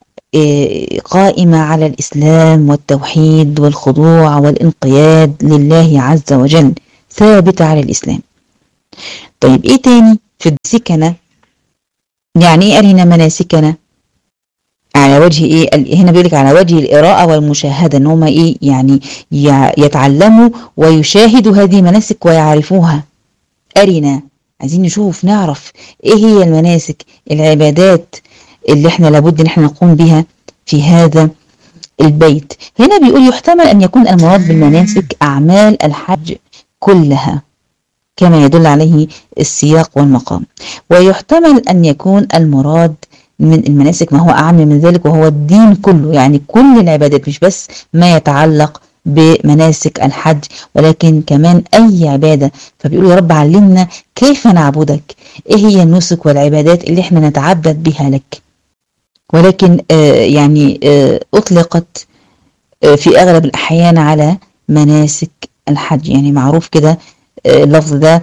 قائمة على الإسلام والتوحيد والخضوع والانقياد لله عز وجل ثابتة على الإسلام طيب إيه تاني في سكنة يعني إيه أرنا مناسكنا على وجه إيه هنا بيقولك على وجه القراءة والمشاهدة إن هما إيه يعني يتعلموا ويشاهدوا هذه المناسك ويعرفوها أرنا عايزين نشوف نعرف إيه هي المناسك العبادات اللي احنا لابد ان احنا نقوم بها في هذا البيت هنا بيقول يحتمل ان يكون المراد بالمناسك اعمال الحج كلها كما يدل عليه السياق والمقام ويحتمل ان يكون المراد من المناسك ما هو اعم من ذلك وهو الدين كله يعني كل العبادات مش بس ما يتعلق بمناسك الحج ولكن كمان أي عبادة فبيقول يا رب علمنا كيف نعبدك إيه هي النسك والعبادات اللي احنا نتعبد بها لك ولكن آه يعني آه أطلقت آه في أغلب الأحيان على مناسك الحج يعني معروف كده اللفظ ده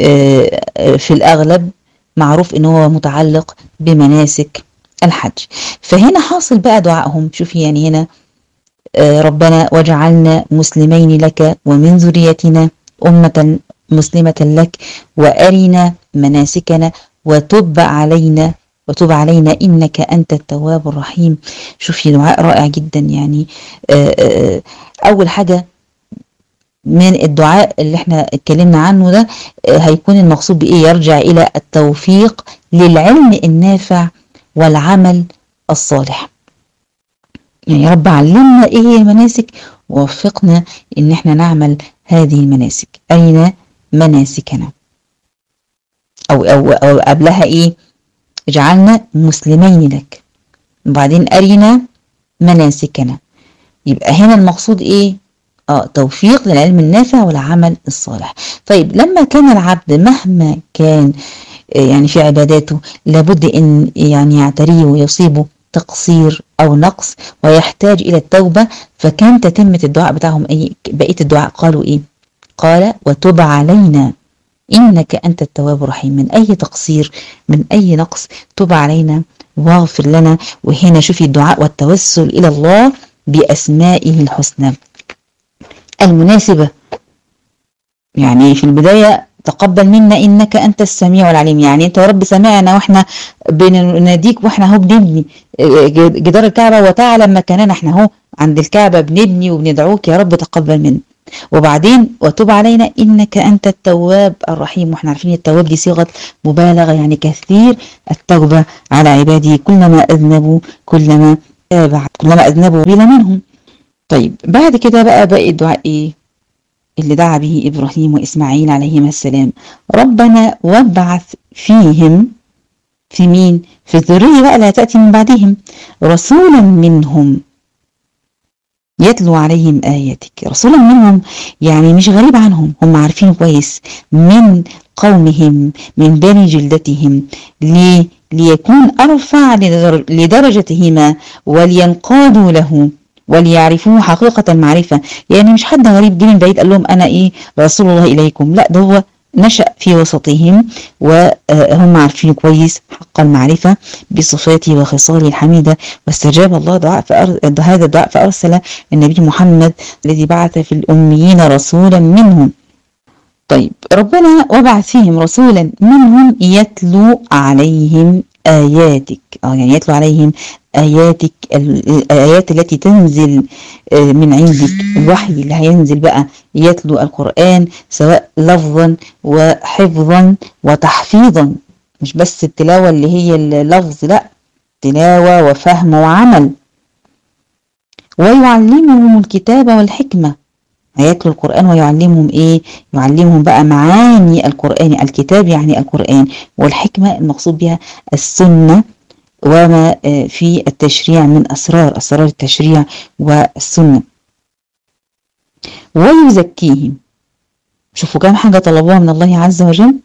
في الأغلب معروف إن هو متعلق بمناسك الحج فهنا حاصل بقى دعائهم شوفي يعني هنا ربنا وجعلنا مسلمين لك ومن ذريتنا أمة مسلمة لك وأرنا مناسكنا وتب علينا وتب علينا إنك أنت التواب الرحيم شوفي دعاء رائع جدا يعني أول حاجة من الدعاء اللي احنا اتكلمنا عنه ده هيكون المقصود بإيه يرجع إلى التوفيق للعلم النافع والعمل الصالح يعني يا رب علمنا ايه هي المناسك ووفقنا ان احنا نعمل هذه المناسك اين مناسكنا او او او قبلها ايه اجعلنا مسلمين لك وبعدين ارنا مناسكنا يبقى هنا المقصود ايه اه توفيق للعلم النافع والعمل الصالح طيب لما كان العبد مهما كان يعني في عباداته لابد ان يعني يعتريه ويصيبه تقصير أو نقص ويحتاج إلى التوبة فكان تتمة الدعاء بتاعهم أي بقية الدعاء قالوا إيه قال وتب علينا إنك أنت التواب الرحيم من أي تقصير من أي نقص تب علينا واغفر لنا وهنا شوفي الدعاء والتوسل إلى الله بأسمائه الحسنى المناسبة يعني في البداية تقبل منا انك انت السميع العليم يعني انت يا رب سمعنا واحنا بنناديك واحنا اهو بنبني جدار الكعبه وتعلم مكاننا احنا اهو عند الكعبه بنبني وبندعوك يا رب تقبل منا وبعدين وتب علينا انك انت التواب الرحيم واحنا عارفين التواب دي صيغه مبالغه يعني كثير التوبه على عباده كلما اذنبوا كلما تابع كلما اذنبوا بلا منهم طيب بعد كده بقى باقي الدعاء ايه اللي دعا به إبراهيم وإسماعيل عليهما السلام ربنا وابعث فيهم في مين في الذرية بقى لا تأتي من بعدهم رسولا منهم يتلو عليهم آياتك رسولا منهم يعني مش غريب عنهم هم عارفين كويس من قومهم من بني جلدتهم ليه ليكون أرفع لدرجتهما ولينقادوا له وليعرفوه حقيقة المعرفة يعني مش حد غريب جه من بعيد قال لهم أنا إيه رسول الله إليكم لا ده هو نشأ في وسطهم وهم عارفين كويس حق المعرفة بصفاته وخصاله الحميدة واستجاب الله دعاء فأر... هذا الدعاء فأرسل النبي محمد الذي بعث في الأميين رسولا منهم طيب ربنا وبعث فيهم رسولا منهم يتلو عليهم آياتك اه يعني يتلو عليهم آياتك الآيات التي تنزل من عندك الوحي اللي هينزل بقى يتلو القرآن سواء لفظا وحفظا وتحفيظا مش بس التلاوة اللي هي اللفظ لا تلاوة وفهم وعمل ويعلمهم الكتاب والحكمة هيتلو القرآن ويعلمهم إيه؟ يعلمهم بقى معاني القرآن الكتاب يعني القرآن والحكمة المقصود بها السنة وما في التشريع من أسرار أسرار التشريع والسنة ويزكيهم شوفوا كم حاجة طلبوها من الله عز وجل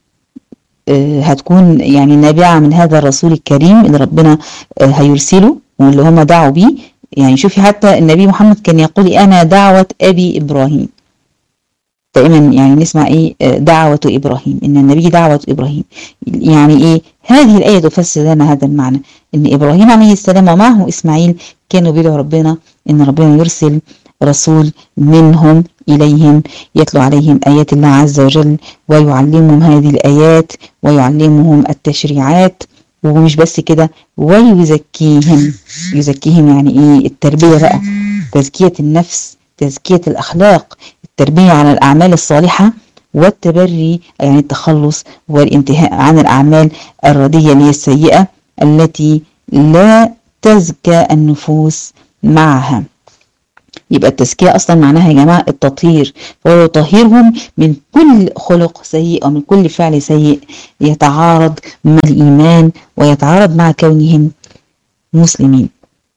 هتكون يعني نابعة من هذا الرسول الكريم اللي ربنا هيرسله واللي هم دعوا بيه يعني شوفي حتى النبي محمد كان يقول أنا دعوة أبي إبراهيم دائما يعني نسمع ايه دعوة إبراهيم إن النبي دعوة إبراهيم يعني ايه هذه الآية تفسر لنا هذا المعنى إن إبراهيم عليه السلام ومعه إسماعيل كانوا بيدعوا ربنا إن ربنا يرسل رسول منهم إليهم يتلو عليهم آيات الله عز وجل ويعلمهم هذه الآيات ويعلمهم التشريعات ومش بس كده ويزكيهم يزكيهم يعني ايه التربية بقى تزكية النفس تزكية الأخلاق التربية على الأعمال الصالحة والتبري يعني التخلص والانتهاء عن الأعمال الردية اللي هي السيئة التي لا تزكى النفوس معها يبقى التزكية أصلا معناها يا جماعة التطهير فهو يطهرهم من كل خلق سيء ومن كل فعل سيء يتعارض مع الإيمان ويتعارض مع كونهم مسلمين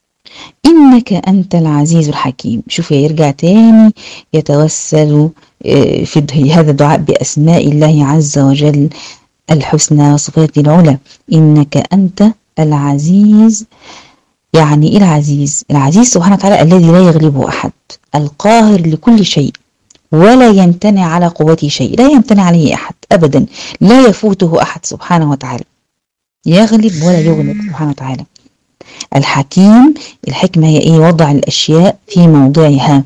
إنك أنت العزيز الحكيم شوف يرجع تاني يتوسل في هذا الدعاء بأسماء الله عز وجل الحسنى وصفاته العلى إنك أنت العزيز يعني إيه العزيز العزيز سبحانه وتعالى الذي لا يغلبه أحد القاهر لكل شيء ولا يمتنع على قوته شيء لا يمتنع عليه أحد أبدا لا يفوته أحد سبحانه وتعالى يغلب ولا يغلب سبحانه وتعالى الحكيم الحكمة هي إيه وضع الأشياء في موضعها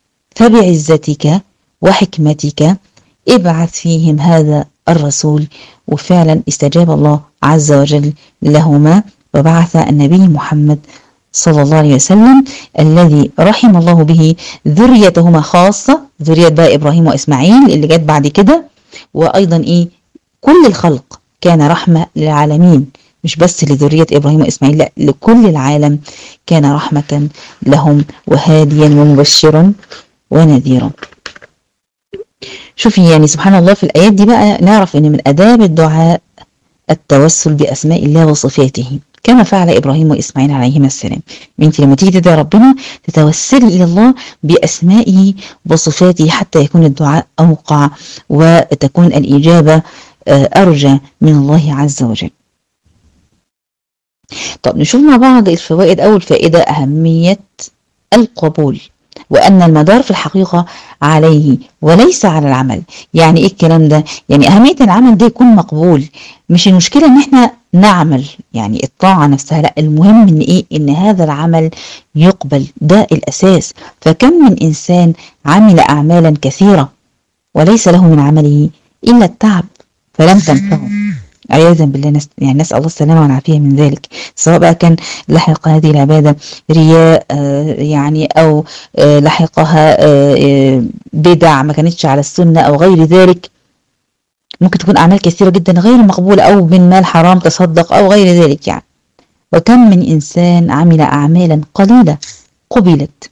فبعزتك وحكمتك ابعث فيهم هذا الرسول وفعلا استجاب الله عز وجل لهما وبعث النبي محمد صلى الله عليه وسلم الذي رحم الله به ذريتهما خاصة ذرية بقى إبراهيم وإسماعيل اللي جت بعد كده وأيضا إيه كل الخلق كان رحمة للعالمين مش بس لذرية إبراهيم وإسماعيل لا لكل العالم كان رحمة لهم وهاديا ومبشرا ونذيرا شوفي يعني سبحان الله في الآيات دي بقى نعرف إن من آداب الدعاء التوسل بأسماء الله وصفاته كما فعل إبراهيم وإسماعيل عليهما السلام أنت لما تيجي تدعي ربنا تتوسلي إلى الله بأسمائه وصفاته حتى يكون الدعاء أوقع وتكون الإجابة أرجى من الله عز وجل طب نشوف مع بعض الفوائد أول فائدة أهمية القبول وأن المدار في الحقيقة عليه وليس على العمل يعني إيه الكلام ده يعني أهمية العمل ده يكون مقبول مش المشكلة إن إحنا نعمل يعني الطاعة نفسها لا المهم إن إيه إن هذا العمل يقبل ده الأساس فكم من إنسان عمل أعمالا كثيرة وليس له من عمله إلا التعب فلم تنفعه عياذا بالله نس... يعني نسأل الله السلامة والعافية من ذلك سواء بقى كان لحق هذه العبادة رياء آه يعني أو آه لحقها آه بدع ما كانتش على السنة أو غير ذلك ممكن تكون أعمال كثيرة جدا غير مقبولة أو من مال حرام تصدق أو غير ذلك يعني وكم من إنسان عمل أعمالا قليلة قبلت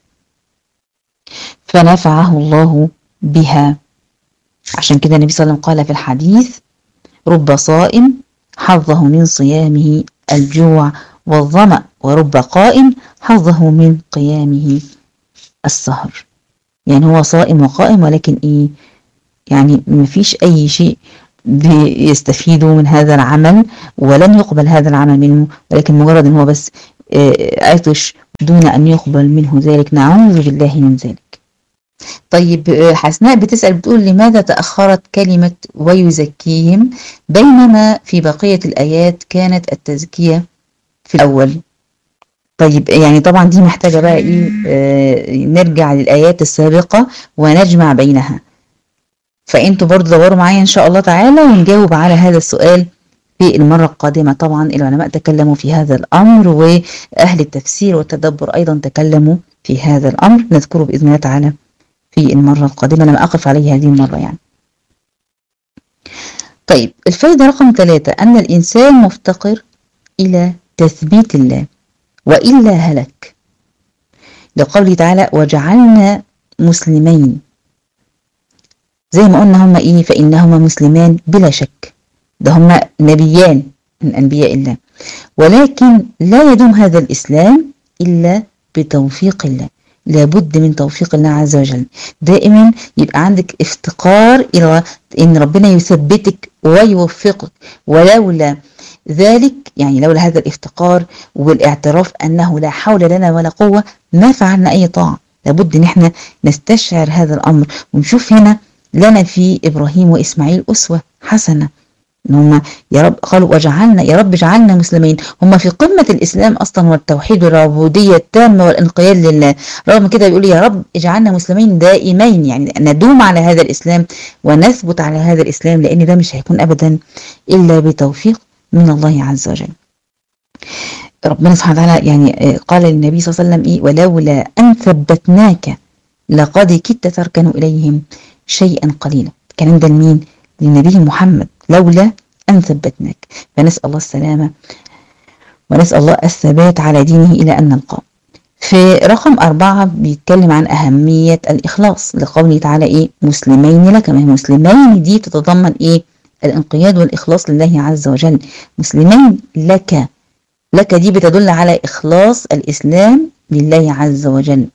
فنفعه الله بها عشان كده النبي صلى الله عليه وسلم قال في الحديث رب صائم حظه من صيامه الجوع والظمأ ورب قائم حظه من قيامه السهر يعني هو صائم وقائم ولكن ايه يعني مفيش اي شيء بيستفيدوا من هذا العمل ولن يقبل هذا العمل منه ولكن مجرد ان هو بس عطش دون ان يقبل منه ذلك نعوذ بالله من ذلك طيب حسناء بتسأل بتقول لماذا تأخرت كلمة ويزكيهم بينما في بقية الآيات كانت التزكية في الأول طيب يعني طبعا دي محتاجة بقى إيه آه نرجع للآيات السابقة ونجمع بينها فأنتوا برضو دوروا معايا إن شاء الله تعالى ونجاوب على هذا السؤال في المرة القادمة طبعا العلماء تكلموا في هذا الأمر وأهل التفسير والتدبر أيضا تكلموا في هذا الأمر نذكره بإذن الله تعالى في المرة القادمة لما أقف عليه هذه المرة يعني طيب الفائدة رقم ثلاثة أن الإنسان مفتقر إلى تثبيت الله وإلا هلك لقوله تعالى وجعلنا مسلمين زي ما قلنا هما إيه فإنهما مسلمان بلا شك ده هما نبيان من أنبياء الله ولكن لا يدوم هذا الإسلام إلا بتوفيق الله لابد من توفيق الله عز وجل دائما يبقى عندك افتقار الى ان ربنا يثبتك ويوفقك ولولا ذلك يعني لولا هذا الافتقار والاعتراف أنه لا حول لنا ولا قوة ما فعلنا أي طاعة لابد ان احنا نستشعر هذا الامر ونشوف هنا لنا في ابراهيم واسماعيل اسوه حسنه ان هم يا رب قالوا وجعلنا يا رب اجعلنا مسلمين هم في قمه الاسلام اصلا والتوحيد والعبوديه التامه والانقياد لله رغم كده بيقول يا رب اجعلنا مسلمين دائمين يعني ندوم على هذا الاسلام ونثبت على هذا الاسلام لان ده مش هيكون ابدا الا بتوفيق من الله عز وجل ربنا سبحانه وتعالى يعني قال للنبي صلى الله عليه وسلم إيه ولولا أن ثبتناك لقد كدت تركن إليهم شيئا قليلا الكلام ده لمين؟ للنبي محمد لولا أن ثبتناك فنسأل الله السلامة ونسأل الله الثبات على دينه إلى أن نلقاه في رقم أربعة بيتكلم عن أهمية الإخلاص لقوله تعالى إيه مسلمين لك ما هي مسلمين دي تتضمن إيه الانقياد والإخلاص لله عز وجل مسلمين لك لك دي بتدل على إخلاص الإسلام لله عز وجل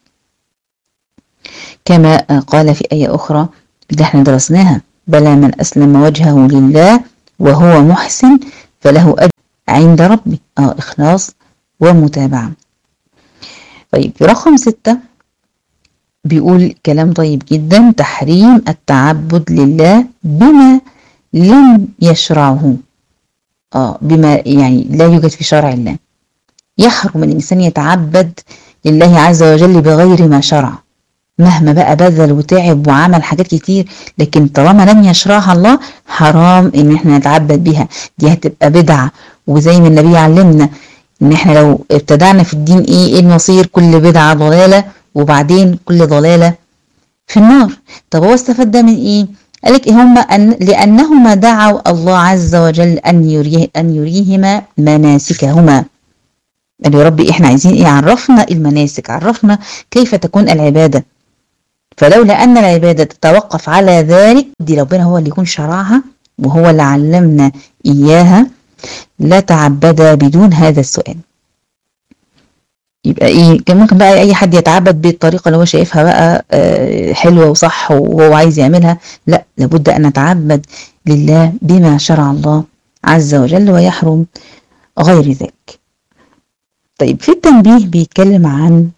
كما قال في آية أخرى اللي احنا درسناها بلى من أسلم وجهه لله وهو محسن فله أجر عند ربه اه إخلاص ومتابعة طيب في رقم ستة بيقول كلام طيب جدا تحريم التعبد لله بما لم يشرعه اه بما يعني لا يوجد في شرع الله يحرم الإنسان يتعبد لله عز وجل بغير ما شرع مهما بقى بذل وتعب وعمل حاجات كتير لكن طالما لم يشرعها الله حرام ان احنا نتعبد بيها دي هتبقى بدعة وزي ما النبي علمنا ان احنا لو ابتدعنا في الدين ايه ايه المصير كل بدعة ضلالة وبعدين كل ضلالة في النار طب هو استفاد ده من ايه قالك هم أن لأنهما دعوا الله عز وجل أن يريه أن يريهما مناسكهما قال يا ربي احنا عايزين ايه عرفنا المناسك عرفنا كيف تكون العبادة فلولا أن العبادة تتوقف على ذلك دي ربنا هو اللي يكون شرعها وهو اللي علمنا إياها لا تعبد بدون هذا السؤال يبقى ايه كان ممكن بقى اي حد يتعبد بالطريقه اللي هو شايفها بقى آه حلوه وصح وهو عايز يعملها لا لابد ان نتعبد لله بما شرع الله عز وجل ويحرم غير ذلك طيب في التنبيه بيتكلم عن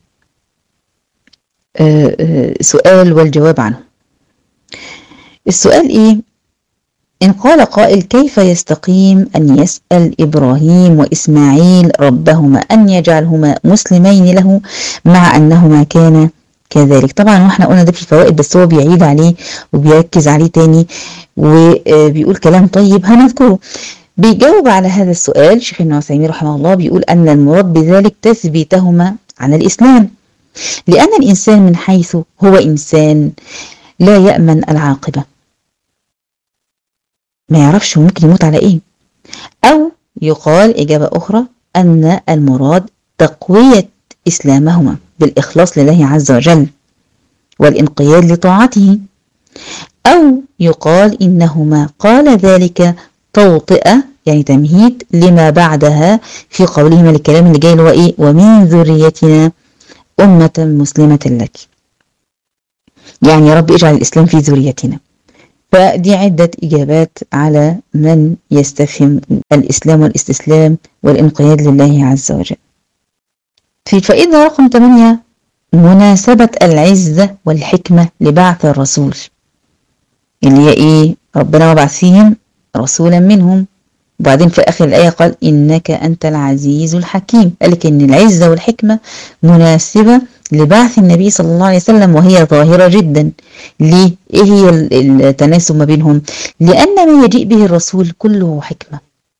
آه آه سؤال والجواب عنه السؤال ايه إن قال قائل كيف يستقيم أن يسأل إبراهيم وإسماعيل ربهما أن يجعلهما مسلمين له مع أنهما كانا كذلك طبعا واحنا قلنا ده في فوائد بس هو بيعيد عليه وبيركز عليه تاني وبيقول كلام طيب هنذكره بيجاوب على هذا السؤال شيخ ابن عثيمين رحمه الله بيقول أن المراد بذلك تثبيتهما على الإسلام لأن الإنسان من حيث هو إنسان لا يأمن العاقبة ما يعرفش ممكن يموت على ايه او يقال اجابة اخرى ان المراد تقوية اسلامهما بالاخلاص لله عز وجل والانقياد لطاعته او يقال انهما قال ذلك توطئة يعني تمهيد لما بعدها في قولهما الكلام اللي جاي اللي هو ايه ومن ذريتنا أمة مسلمة لك يعني يا رب اجعل الإسلام في ذريتنا فدي عدة إجابات على من يستفهم الإسلام والاستسلام والانقياد لله عز وجل في الفائدة رقم 8 مناسبة العزة والحكمة لبعث الرسول اللي هي إيه ربنا وبعث فيهم رسولا منهم وبعدين في آخر الآية قال إنك أنت العزيز الحكيم قال لك إن العزة والحكمة مناسبة لبعث النبي صلى الله عليه وسلم وهي ظاهرة جدا ليه؟ إيه هي التناسب ما بينهم؟ لأن ما يجيء به الرسول كله حكمة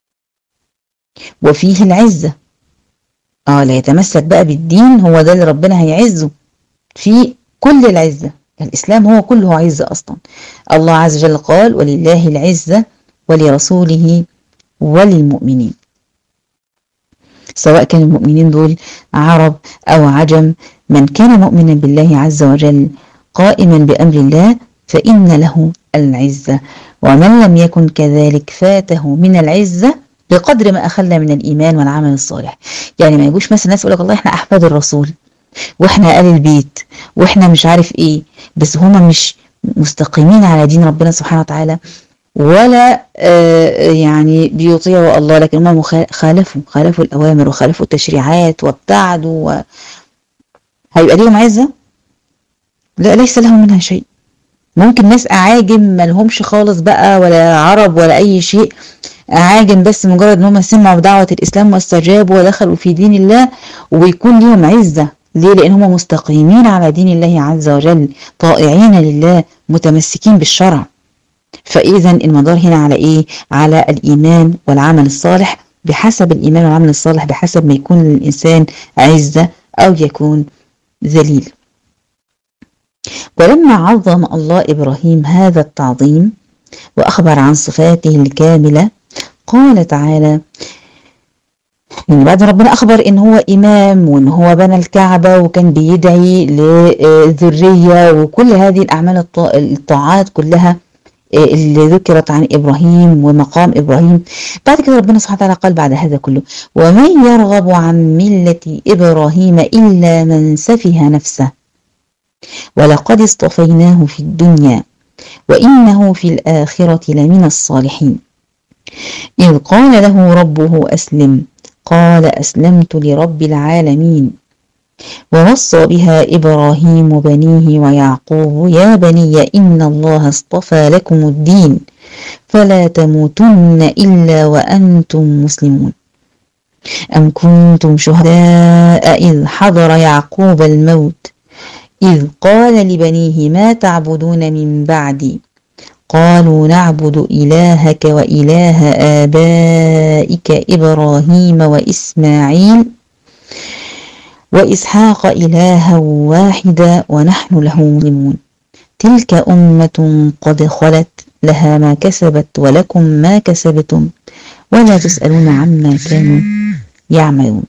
وفيه العزة آه لا يتمسك بقى بالدين هو ده اللي ربنا هيعزه في كل العزة الإسلام هو كله عزة أصلا الله عز وجل قال ولله العزة ولرسوله وللمؤمنين سواء كان المؤمنين دول عرب أو عجم من كان مؤمنا بالله عز وجل قائما بأمر الله فإن له العزة ومن لم يكن كذلك فاته من العزة بقدر ما أخلى من الإيمان والعمل الصالح يعني ما يجوش مثلا ناس يقول لك الله إحنا أحفاد الرسول وإحنا آل البيت وإحنا مش عارف إيه بس هما مش مستقيمين على دين ربنا سبحانه وتعالى ولا يعني بيطيعوا الله لكن هم خالفوا خالفوا الأوامر وخالفوا التشريعات وابتعدوا و... هيبقى ليهم عزة؟ لا ليس لهم منها شيء ممكن ناس أعاجم ما لهمش خالص بقى ولا عرب ولا أي شيء أعاجم بس مجرد إن هم سمعوا دعوة الإسلام واستجابوا ودخلوا في دين الله ويكون ليهم عزة ليه؟ لأن هم مستقيمين على دين الله عز وجل طائعين لله متمسكين بالشرع فإذا المدار هنا على إيه؟ على الإيمان والعمل الصالح بحسب الإيمان والعمل الصالح بحسب ما يكون للإنسان عزة أو يكون ذليل ولما عظم الله إبراهيم هذا التعظيم وأخبر عن صفاته الكاملة قال تعالى يعني بعد ربنا أخبر إن هو إمام وإن هو بنى الكعبة وكان بيدعي للذرية وكل هذه الأعمال الطاعات كلها اللي ذكرت عن إبراهيم ومقام إبراهيم بعد كده ربنا سبحانه وتعالى قال بعد هذا كله ومن يرغب عن ملة إبراهيم إلا من سفه نفسه ولقد اصطفيناه في الدنيا وإنه في الآخرة لمن الصالحين إذ قال له ربه أسلم قال أسلمت لرب العالمين ووصى بها إبراهيم بنيه ويعقوب يا بني إن الله اصطفى لكم الدين فلا تموتن إلا وأنتم مسلمون أم كنتم شهداء إذ حضر يعقوب الموت إذ قال لبنيه ما تعبدون من بعدي قالوا نعبد إلهك وإله آبائك إبراهيم وإسماعيل وإسحاق إلها واحدا ونحن له مسلمون تلك أمة قد خلت لها ما كسبت ولكم ما كسبتم ولا تسألون عما كانوا يعملون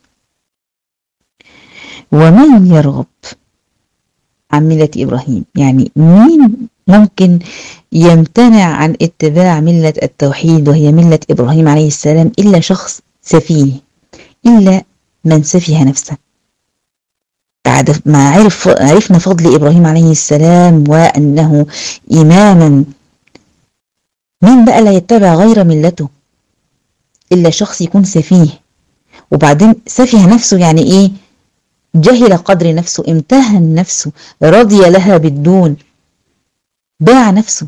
ومن يرغب عن ملة إبراهيم يعني مين ممكن يمتنع عن اتباع ملة التوحيد وهي ملة إبراهيم عليه السلام إلا شخص سفيه إلا من سفه نفسه بعد ما عرف عرفنا فضل إبراهيم عليه السلام وأنه إماما مين بقى لا يتبع غير ملته إلا شخص يكون سفيه وبعدين سفه نفسه يعني إيه جهل قدر نفسه امتهن نفسه رضي لها بالدون باع نفسه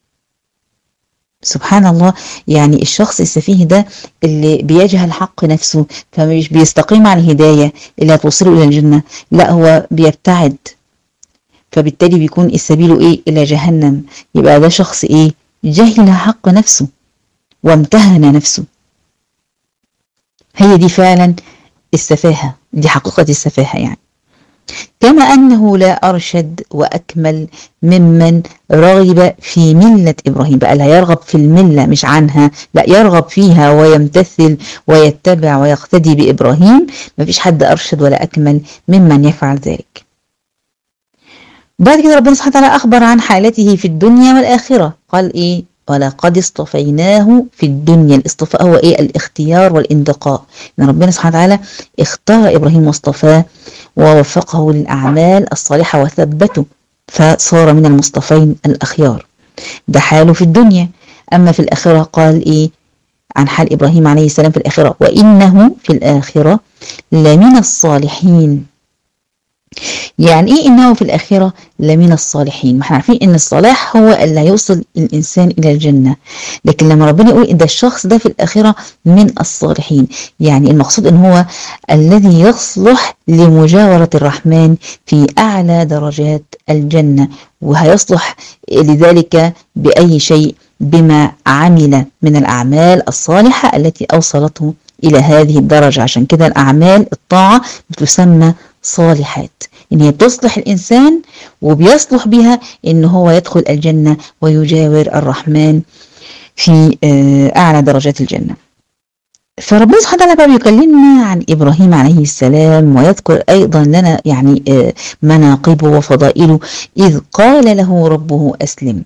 سبحان الله يعني الشخص السفيه ده اللي بيجهل حق نفسه فمش بيستقيم على الهداية اللي هتوصله إلى الجنة لا هو بيبتعد فبالتالي بيكون السبيل إيه إلى جهنم يبقى ده شخص إيه جهل حق نفسه وامتهن نفسه هي دي فعلا السفاهة دي حقيقة السفاهة يعني كما أنه لا أرشد وأكمل ممن رغب في ملة إبراهيم بقى لا يرغب في الملة مش عنها لا يرغب فيها ويمتثل ويتبع ويقتدي بإبراهيم مفيش حد أرشد ولا أكمل ممن يفعل ذلك بعد كده ربنا سبحانه وتعالى أخبر عن حالته في الدنيا والآخرة قال إيه ولقد اصطفيناه في الدنيا الاصطفاء هو ايه الاختيار والانتقاء ان ربنا سبحانه وتعالى اختار ابراهيم واصطفاه ووفقه للاعمال الصالحه وثبته فصار من المصطفين الاخيار ده حاله في الدنيا اما في الاخره قال ايه عن حال ابراهيم عليه السلام في الاخره وانه في الاخره لمن الصالحين يعني ايه انه في الاخره لمن الصالحين ما احنا عارفين ان الصلاح هو اللي هيوصل الانسان الى الجنه لكن لما ربنا يقول ده الشخص ده في الاخره من الصالحين يعني المقصود ان هو الذي يصلح لمجاوره الرحمن في اعلى درجات الجنه وهيصلح لذلك باي شيء بما عمل من الاعمال الصالحه التي اوصلته الى هذه الدرجه عشان كده الاعمال الطاعه بتسمى صالحات ان هي بتصلح الانسان وبيصلح بها ان هو يدخل الجنه ويجاور الرحمن في اعلى درجات الجنه فربنا سبحانه وتعالى بقى بيكلمنا عن ابراهيم عليه السلام ويذكر ايضا لنا يعني مناقبه وفضائله اذ قال له ربه اسلم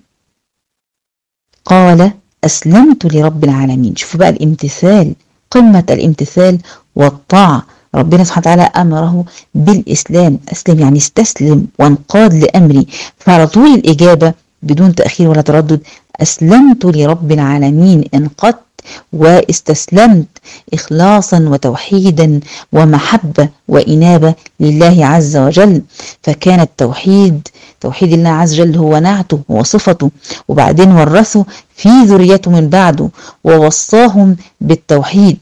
قال اسلمت لرب العالمين شوفوا بقى الامتثال قمه الامتثال والطاعه ربنا سبحانه وتعالى أمره بالإسلام أسلم يعني استسلم وانقاد لأمري فعلى طول الإجابة بدون تأخير ولا تردد أسلمت لرب العالمين انقدت واستسلمت إخلاصا وتوحيدا ومحبة وإنابة لله عز وجل فكان التوحيد توحيد الله عز وجل هو نعته وصفته وبعدين ورثه في ذريته من بعده ووصاهم بالتوحيد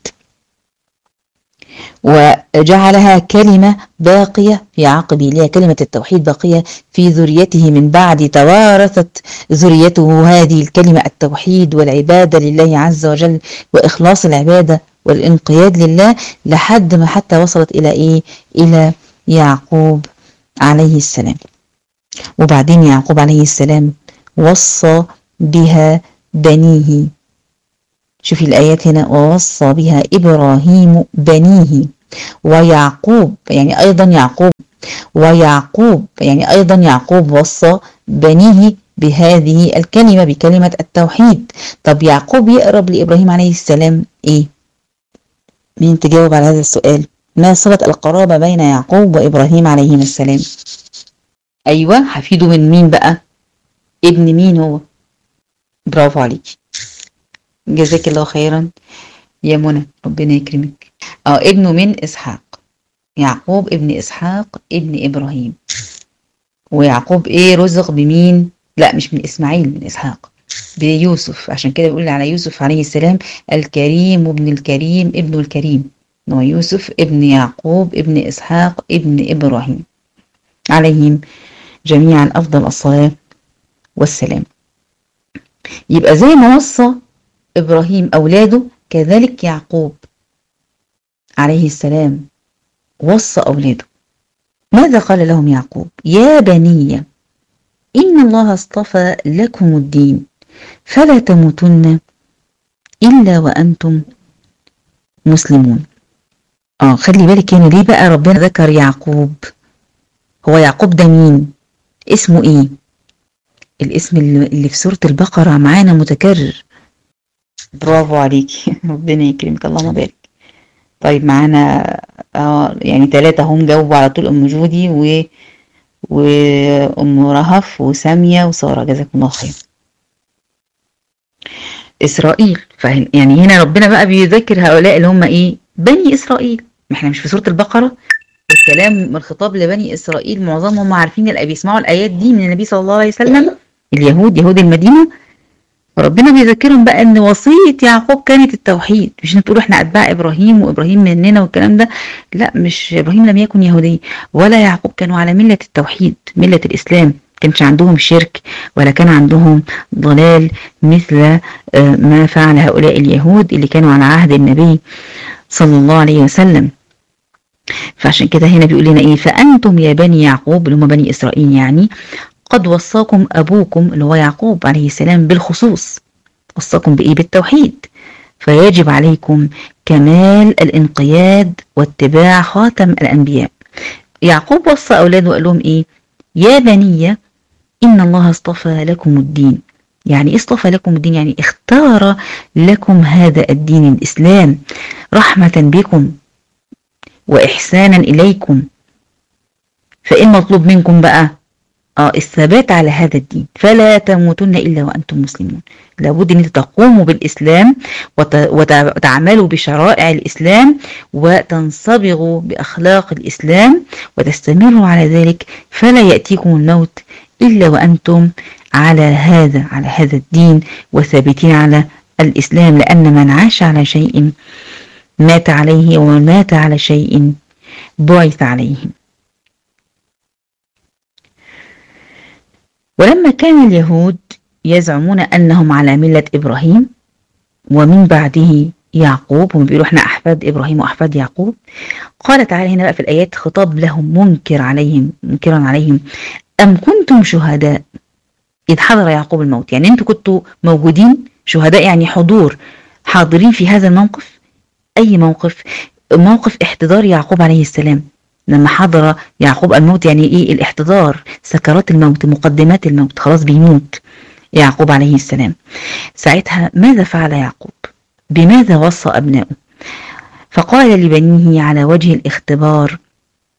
وجعلها كلمة باقية في عقبه اللي هي كلمة التوحيد باقية في ذريته من بعد توارثت ذريته هذه الكلمة التوحيد والعبادة لله عز وجل وإخلاص العبادة والانقياد لله لحد ما حتى وصلت إلى إيه؟ إلى يعقوب عليه السلام وبعدين يعقوب عليه السلام وصى بها بنيه شوفي الآيات هنا ووصى بها إبراهيم بنيه ويعقوب يعني أيضا يعقوب ويعقوب يعني أيضا يعقوب وصى بنيه بهذه الكلمة بكلمة التوحيد طب يعقوب يقرب لإبراهيم عليه السلام إيه؟ مين تجاوب على هذا السؤال؟ ما صلة القرابة بين يعقوب وإبراهيم عليهما السلام؟ أيوة حفيده من مين بقى؟ ابن مين هو؟ برافو عليكي جزاك الله خيرا يا منى ربنا يكرمك اه ابنه من اسحاق يعقوب ابن اسحاق ابن ابراهيم ويعقوب ايه رزق بمين لا مش من اسماعيل من اسحاق بيوسف عشان كده بيقول على يوسف عليه السلام الكريم وابن الكريم ابن الكريم هو يوسف ابن يعقوب ابن اسحاق ابن ابراهيم عليهم جميعا افضل الصلاه والسلام يبقى زي ما وصى إبراهيم أولاده كذلك يعقوب عليه السلام وصى أولاده ماذا قال لهم يعقوب يا بني إن الله اصطفى لكم الدين فلا تموتن إلا وأنتم مسلمون آه خلي بالك هنا ليه بقى ربنا ذكر يعقوب هو يعقوب ده مين اسمه ايه الاسم اللي في سورة البقرة معانا متكرر برافو عليكي ربنا يكرمك اللهم بارك طيب معانا آه يعني ثلاثة هم جاوبوا على طول أم جودي و وأم رهف وسامية وسارة جزاكم الله خير إسرائيل فهم يعني هنا ربنا بقى بيذكر هؤلاء اللي هم إيه بني إسرائيل ما احنا مش في سورة البقرة الكلام من الخطاب لبني إسرائيل معظمهم عارفين الأبي بيسمعوا الآيات دي من النبي صلى الله عليه وسلم اليهود يهود المدينة فربنا بيذكرهم بقى ان وصيه يعقوب كانت التوحيد مش تقولوا احنا اتباع ابراهيم وابراهيم مننا والكلام ده لا مش ابراهيم لم يكن يهودي ولا يعقوب كانوا على مله التوحيد مله الاسلام كانش عندهم شرك ولا كان عندهم ضلال مثل ما فعل هؤلاء اليهود اللي كانوا على عهد النبي صلى الله عليه وسلم فعشان كده هنا بيقول لنا ايه فانتم يا بني يعقوب اللي هم بني اسرائيل يعني قد وصاكم أبوكم اللي هو يعقوب عليه السلام بالخصوص وصاكم بإيه بالتوحيد فيجب عليكم كمال الانقياد واتباع خاتم الأنبياء يعقوب وصى أولاده وقال لهم إيه يا بني إن الله اصطفى لكم الدين يعني اصطفى لكم الدين يعني اختار لكم هذا الدين الإسلام رحمة بكم وإحسانا إليكم فإن مطلوب منكم بقى اه الثبات على هذا الدين فلا تموتن الا وانتم مسلمون لابد ان تقوموا بالاسلام وتعملوا بشرائع الاسلام وتنصبغوا باخلاق الاسلام وتستمروا على ذلك فلا ياتيكم الموت الا وانتم على هذا على هذا الدين وثابتين على الاسلام لان من عاش على شيء مات عليه ومن مات على شيء بعث عليه ولما كان اليهود يزعمون أنهم على ملة إبراهيم ومن بعده يعقوب هم بيقولوا احنا أحفاد إبراهيم وأحفاد يعقوب قال تعالى هنا بقى في الآيات خطاب لهم منكر عليهم منكرا عليهم أم كنتم شهداء إذ حضر يعقوب الموت يعني أنتوا كنتوا موجودين شهداء يعني حضور حاضرين في هذا الموقف أي موقف موقف احتضار يعقوب عليه السلام لما حضر يعقوب الموت يعني ايه الاحتضار سكرات الموت مقدمات الموت خلاص بيموت يعقوب عليه السلام ساعتها ماذا فعل يعقوب بماذا وصى أبنائه فقال لبنيه على وجه الاختبار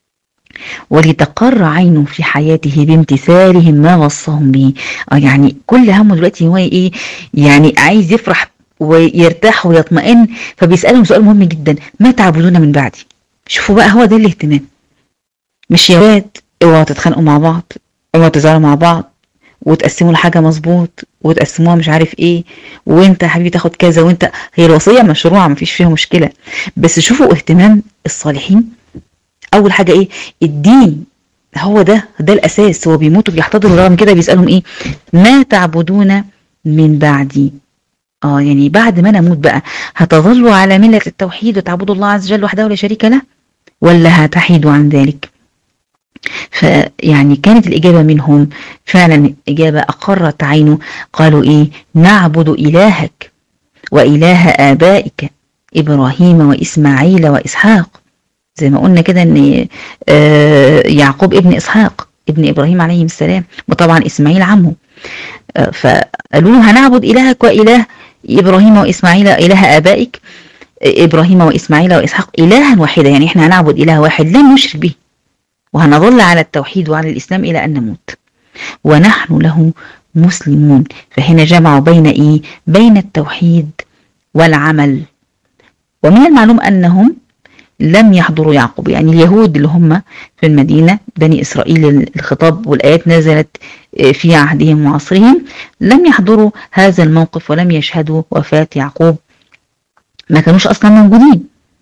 ولتقر عينه في حياته بامتثالهم ما وصاهم به اه يعني كل همه دلوقتي هو ايه يعني عايز يفرح ويرتاح ويطمئن فبيسألهم سؤال مهم جدا ما تعبدون من بعدي شوفوا بقى هو ده الاهتمام مش يا ولاد اوعوا تتخانقوا مع بعض اوعوا تزعلوا مع بعض وتقسموا الحاجة مظبوط وتقسموها مش عارف ايه وانت يا حبيبي تاخد كذا وانت هي الوصية مشروعة مفيش فيها مشكلة بس شوفوا اهتمام الصالحين اول حاجة ايه الدين هو ده ده الاساس هو بيموتوا بيحتضروا رغم كده بيسألهم ايه ما تعبدون من بعدي اه يعني بعد ما نموت بقى هتظلوا على ملة التوحيد وتعبدوا الله عز وجل وحده لا شريك له ولا هتحيدوا عن ذلك فيعني كانت الإجابة منهم فعلا إجابة أقرت عينه قالوا إيه نعبد إلهك وإله آبائك إبراهيم وإسماعيل وإسحاق زي ما قلنا كده أن يعقوب ابن إسحاق ابن إبراهيم عليه السلام وطبعا إسماعيل عمه فقالوا له هنعبد إلهك وإله إبراهيم وإسماعيل إله آبائك إبراهيم وإسماعيل وإسحاق إلها واحدا يعني إحنا هنعبد إله واحد لا نشرك به وهنظل على التوحيد وعلى الإسلام إلى أن نموت ونحن له مسلمون فهنا جمعوا بين إيه بين التوحيد والعمل ومن المعلوم أنهم لم يحضروا يعقوب يعني اليهود اللي هم في المدينة بني إسرائيل الخطاب والآيات نزلت في عهدهم وعصرهم لم يحضروا هذا الموقف ولم يشهدوا وفاة يعقوب ما كانوش أصلا موجودين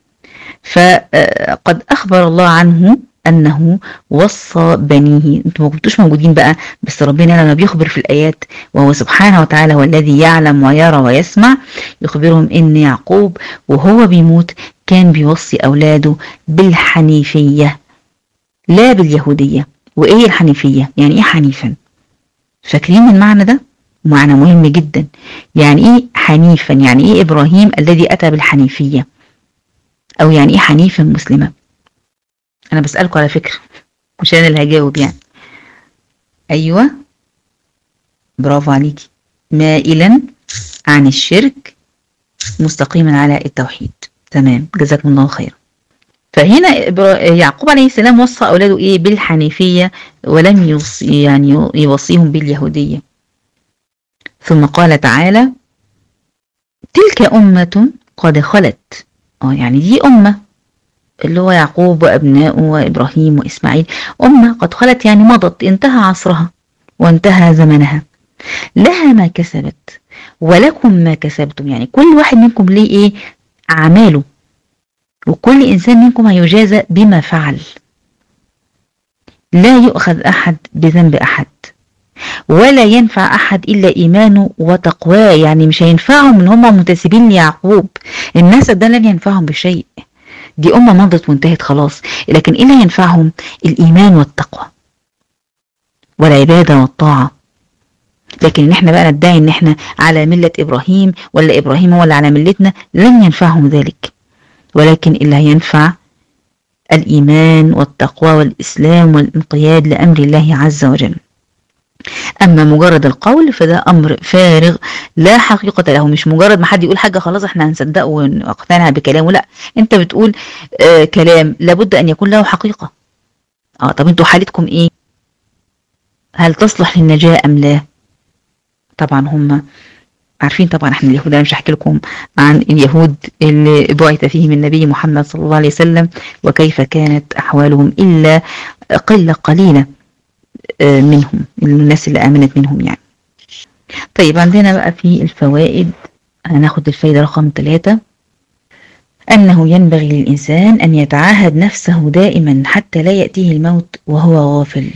فقد أخبر الله عنه أنه وصى بنيه انتوا ما كنتوش موجودين بقى بس ربنا لما بيخبر في الآيات وهو سبحانه وتعالى هو الذي يعلم ويرى ويسمع يخبرهم إن يعقوب وهو بيموت كان بيوصي أولاده بالحنيفية لا باليهودية وإيه الحنيفية؟ يعني إيه حنيفا؟ فاكرين المعنى ده؟ معنى مهم جدا يعني إيه حنيفا؟ يعني إيه إبراهيم الذي أتى بالحنيفية؟ أو يعني إيه حنيفا مسلمة؟ أنا بسألكم على فكرة مش أنا اللي هجاوب يعني أيوة برافو عليكي مائلا عن الشرك مستقيما على التوحيد تمام جزاكم الله خيرا فهنا يعقوب عليه السلام وصى أولاده إيه بالحنيفية ولم يوصي يعني يوصيهم باليهودية ثم قال تعالى تلك أمة قد خلت اه يعني دي أمة اللي هو يعقوب وأبناؤه وإبراهيم وإسماعيل أمة قد خلت يعني مضت انتهى عصرها وانتهى زمنها لها ما كسبت ولكم ما كسبتم يعني كل واحد منكم ليه إيه أعماله وكل إنسان منكم هيجازى بما فعل لا يؤخذ أحد بذنب أحد ولا ينفع أحد إلا إيمانه وتقواه يعني مش هينفعهم إن هم منتسبين ليعقوب الناس ده لن ينفعهم بشيء دي أمة مضت وانتهت خلاص لكن إيه اللي ينفعهم الإيمان والتقوى والعبادة والطاعة لكن ان احنا بقى ندعي ان احنا على ملة ابراهيم ولا ابراهيم هو اللي على ملتنا لن ينفعهم ذلك ولكن اللي هينفع الايمان والتقوى والاسلام والانقياد لامر الله عز وجل اما مجرد القول فده امر فارغ لا حقيقة له مش مجرد ما حد يقول حاجة خلاص احنا هنصدقه ونقتنع بكلامه لا انت بتقول آه كلام لابد ان يكون له حقيقة اه طب انتوا حالتكم ايه هل تصلح للنجاة ام لا طبعا هم عارفين طبعا احنا اليهود انا مش هحكي لكم عن اليهود اللي بعث فيهم النبي محمد صلى الله عليه وسلم وكيف كانت احوالهم الا قله قليله منهم الناس اللي امنت منهم يعني طيب عندنا بقى في الفوائد هناخد الفايده رقم ثلاثة أنه ينبغي للإنسان أن يتعاهد نفسه دائما حتى لا يأتيه الموت وهو غافل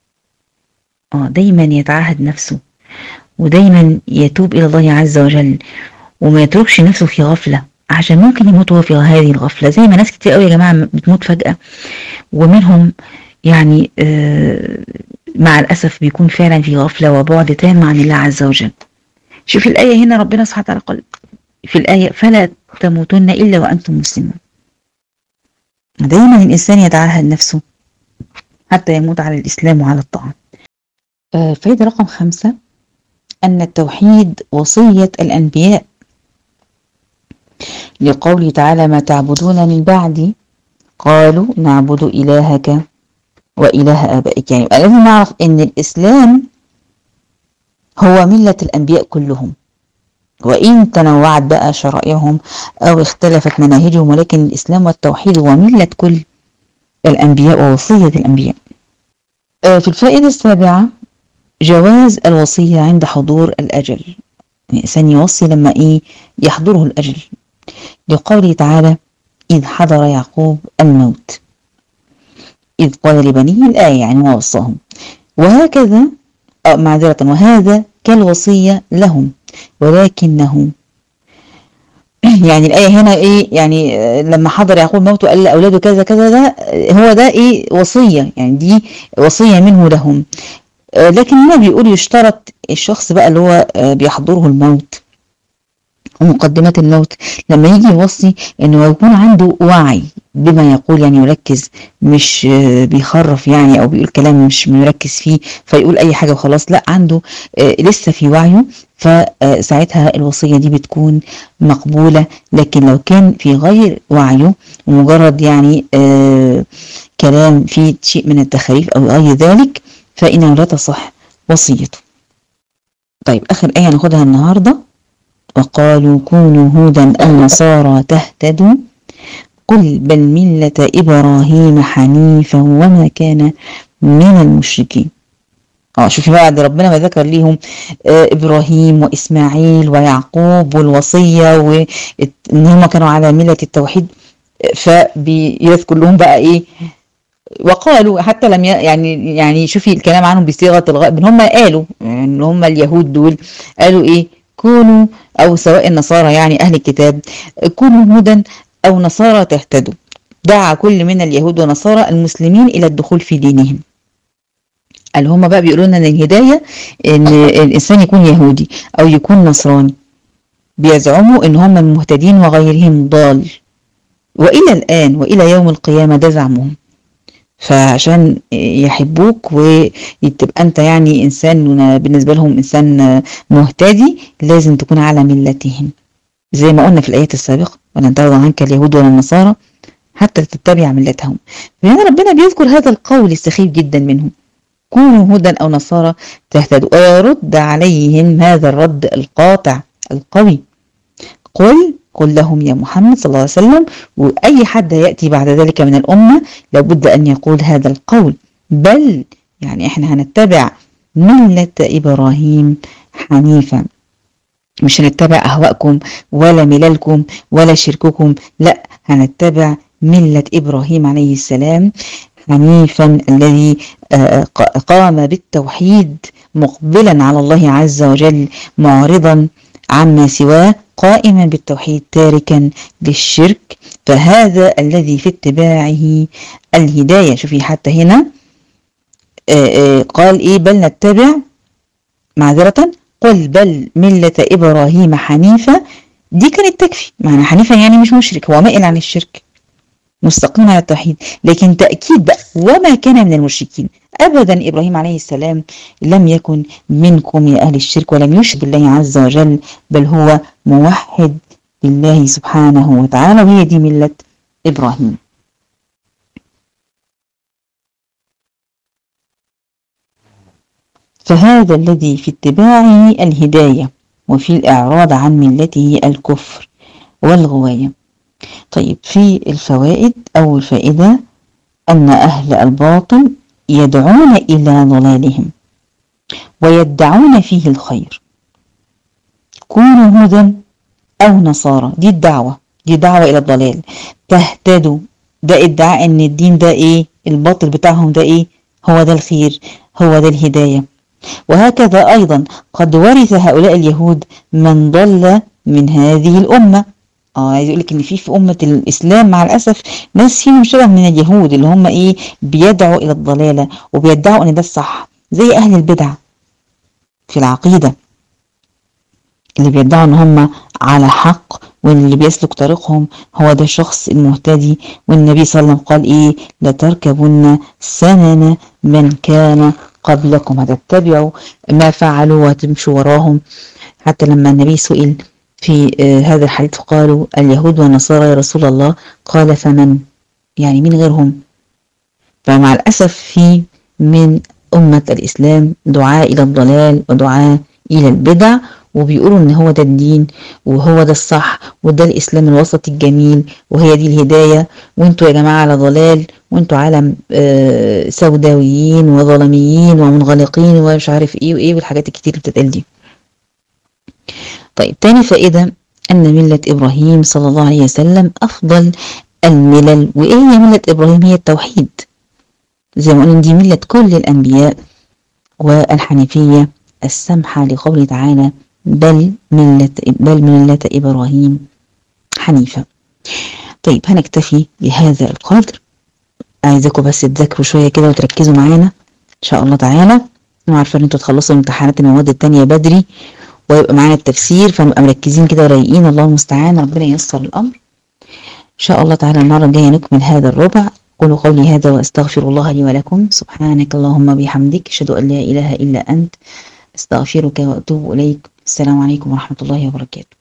اه دايما يتعاهد نفسه ودايما يتوب إلى الله عز وجل وما يتركش نفسه في غفلة عشان ممكن يموت وهو في هذه الغفلة زي ما ناس كتير قوي يا جماعة بتموت فجأة ومنهم يعني آه مع الأسف بيكون فعلا في غفلة وبعد تام عن الله عز وجل شوف الآية هنا ربنا سبحانه وتعالى قال في الآية فلا تموتن إلا وأنتم مسلمون دايما الإنسان يتعاهد نفسه حتى يموت على الإسلام وعلى الطاعة آه فايدة رقم خمسة أن التوحيد وصية الأنبياء لقوله تعالى ما تعبدون من بعدي قالوا نعبد إلهك وإله آبائك يعني يبقى لازم نعرف إن الإسلام هو ملة الأنبياء كلهم وإن تنوعت بقى شرائعهم أو اختلفت مناهجهم ولكن الإسلام والتوحيد هو ملة كل الأنبياء ووصية الأنبياء في الفائدة السابعة جواز الوصية عند حضور الأجل الإنسان يوصي لما إيه يحضره الأجل لقوله تعالى إذ حضر يعقوب الموت إذ قال لبنيه الآية يعني هو وصاهم وهكذا معذرة وهذا كالوصية لهم ولكنه يعني الآية هنا إيه يعني لما حضر يعقوب الموت وقال لأولاده كذا كذا ده هو ده إيه وصية يعني دي وصية منه لهم لكن هنا بيقول يشترط الشخص بقى اللي هو بيحضره الموت ومقدمات الموت لما يجي يوصي انه يكون عنده وعي بما يقول يعني يركز مش بيخرف يعني او بيقول كلام مش مركز فيه فيقول اي حاجه وخلاص لا عنده لسه في وعيه فساعتها الوصيه دي بتكون مقبوله لكن لو كان في غير وعيه ومجرد يعني كلام فيه شيء من التخريف او غير ذلك فانه لا تصح وصيته طيب اخر ايه هناخدها النهارده وقالوا كونوا هودا أو نصارى تهتدوا قل بل ملة إبراهيم حنيفا وما كان من المشركين اه شوفي بقى بعد ربنا ما ذكر ليهم آه ابراهيم واسماعيل ويعقوب والوصيه وان هم كانوا على مله التوحيد فبيذكر لهم بقى ايه وقالوا حتى لم يعني يعني شوفي الكلام عنهم بصيغه الغائب هم قالوا ان يعني هم اليهود دول قالوا ايه كونوا أو سواء النصارى يعني أهل الكتاب كونوا هودا أو نصارى تهتدوا دعا كل من اليهود ونصارى المسلمين إلى الدخول في دينهم اللي هم بقى بيقولوا لنا ان الهدايه ان الانسان يكون يهودي او يكون نصراني بيزعموا ان هم المهتدين وغيرهم ضال والى الان والى يوم القيامه ده زعمهم فعشان يحبوك وتبقى انت يعني انسان بالنسبه لهم انسان مهتدي لازم تكون على ملتهم زي ما قلنا في الايات السابقه ولن ترضى عنك اليهود ولا النصارى حتى تتبع ملتهم فهنا ربنا بيذكر هذا القول السخيف جدا منهم كونوا هدى او نصارى تهتدوا ويرد عليهم هذا الرد القاطع القوي قل قل لهم يا محمد صلى الله عليه وسلم وأي حد يأتي بعد ذلك من الأمة لابد أن يقول هذا القول بل يعني إحنا هنتبع ملة إبراهيم حنيفا مش هنتبع أهواءكم ولا ملالكم ولا شرككم لا هنتبع ملة إبراهيم عليه السلام حنيفا الذي قام بالتوحيد مقبلا على الله عز وجل معرضا عما سواه قائما بالتوحيد تاركا للشرك فهذا الذي في اتباعه الهداية شوفي حتى هنا آآ آآ قال ايه بل نتبع معذرة قل بل ملة إبراهيم حنيفة دي كانت تكفي معنى حنيفة يعني مش مشرك هو مائل عن الشرك مستقيم على التوحيد لكن تأكيد بقى وما كان من المشركين أبدا إبراهيم عليه السلام لم يكن منكم يا أهل الشرك ولم يشرك بالله عز وجل بل هو موحد لله سبحانه وتعالى وهي دي ملة إبراهيم فهذا الذي في اتباعه الهداية وفي الإعراض عن ملته الكفر والغواية طيب في الفوائد أول فائدة أن أهل الباطل يدعون إلى ضلالهم ويدعون فيه الخير كونوا هدى أو نصارى دي الدعوة دي دعوة إلى الضلال تهتدوا ده ادعاء ان الدين ده ايه الباطل بتاعهم ده ايه هو ده الخير هو ده الهداية وهكذا أيضا قد ورث هؤلاء اليهود من ضل من هذه الأمة اه عايز يقول لك ان في في امه الاسلام مع الاسف ناس فيهم شبه من اليهود اللي هم ايه بيدعوا الى الضلاله وبيدعوا ان ده الصح زي اهل البدع في العقيده اللي بيدعوا ان هم على حق وان اللي بيسلك طريقهم هو ده الشخص المهتدي والنبي صلى الله عليه وسلم قال ايه لتركبن سنن من كان قبلكم هتتبعوا ما فعلوا وهتمشوا وراهم حتى لما النبي سئل في هذا الحديث قالوا اليهود والنصارى يا رسول الله قال فمن يعني مين غيرهم فمع الأسف في من أمة الإسلام دعاء إلى الضلال ودعاء إلى البدع وبيقولوا إن هو ده الدين وهو ده الصح وده الإسلام الوسط الجميل وهي دي الهداية وانتوا يا جماعة على ضلال وانتوا عالم آه سوداويين وظلميين ومنغلقين ومش عارف ايه وايه والحاجات الكتير اللي بتتقال دي طيب تاني فائدة أن ملة إبراهيم صلى الله عليه وسلم أفضل الملل وإيه هي ملة إبراهيم هي التوحيد زي ما قلنا دي ملة كل الأنبياء والحنيفية السمحة لقوله تعالى بل ملة بل ملة إبراهيم حنيفة طيب هنكتفي بهذا القدر عايزاكم بس تذاكروا شوية كده وتركزوا معانا إن شاء الله تعالى أنا عارفة إن أنتوا تخلصوا امتحانات المواد التانية بدري ويبقى معانا التفسير فنبقى مركزين كده ورايقين الله المستعان ربنا ييسر الأمر إن شاء الله تعالى المرة الجاية نكمل هذا الربع قولوا قولي هذا وأستغفر الله لي ولكم سبحانك اللهم بحمدك أشهد أن لا إله إلا أنت أستغفرك وأتوب إليك السلام عليكم ورحمة الله وبركاته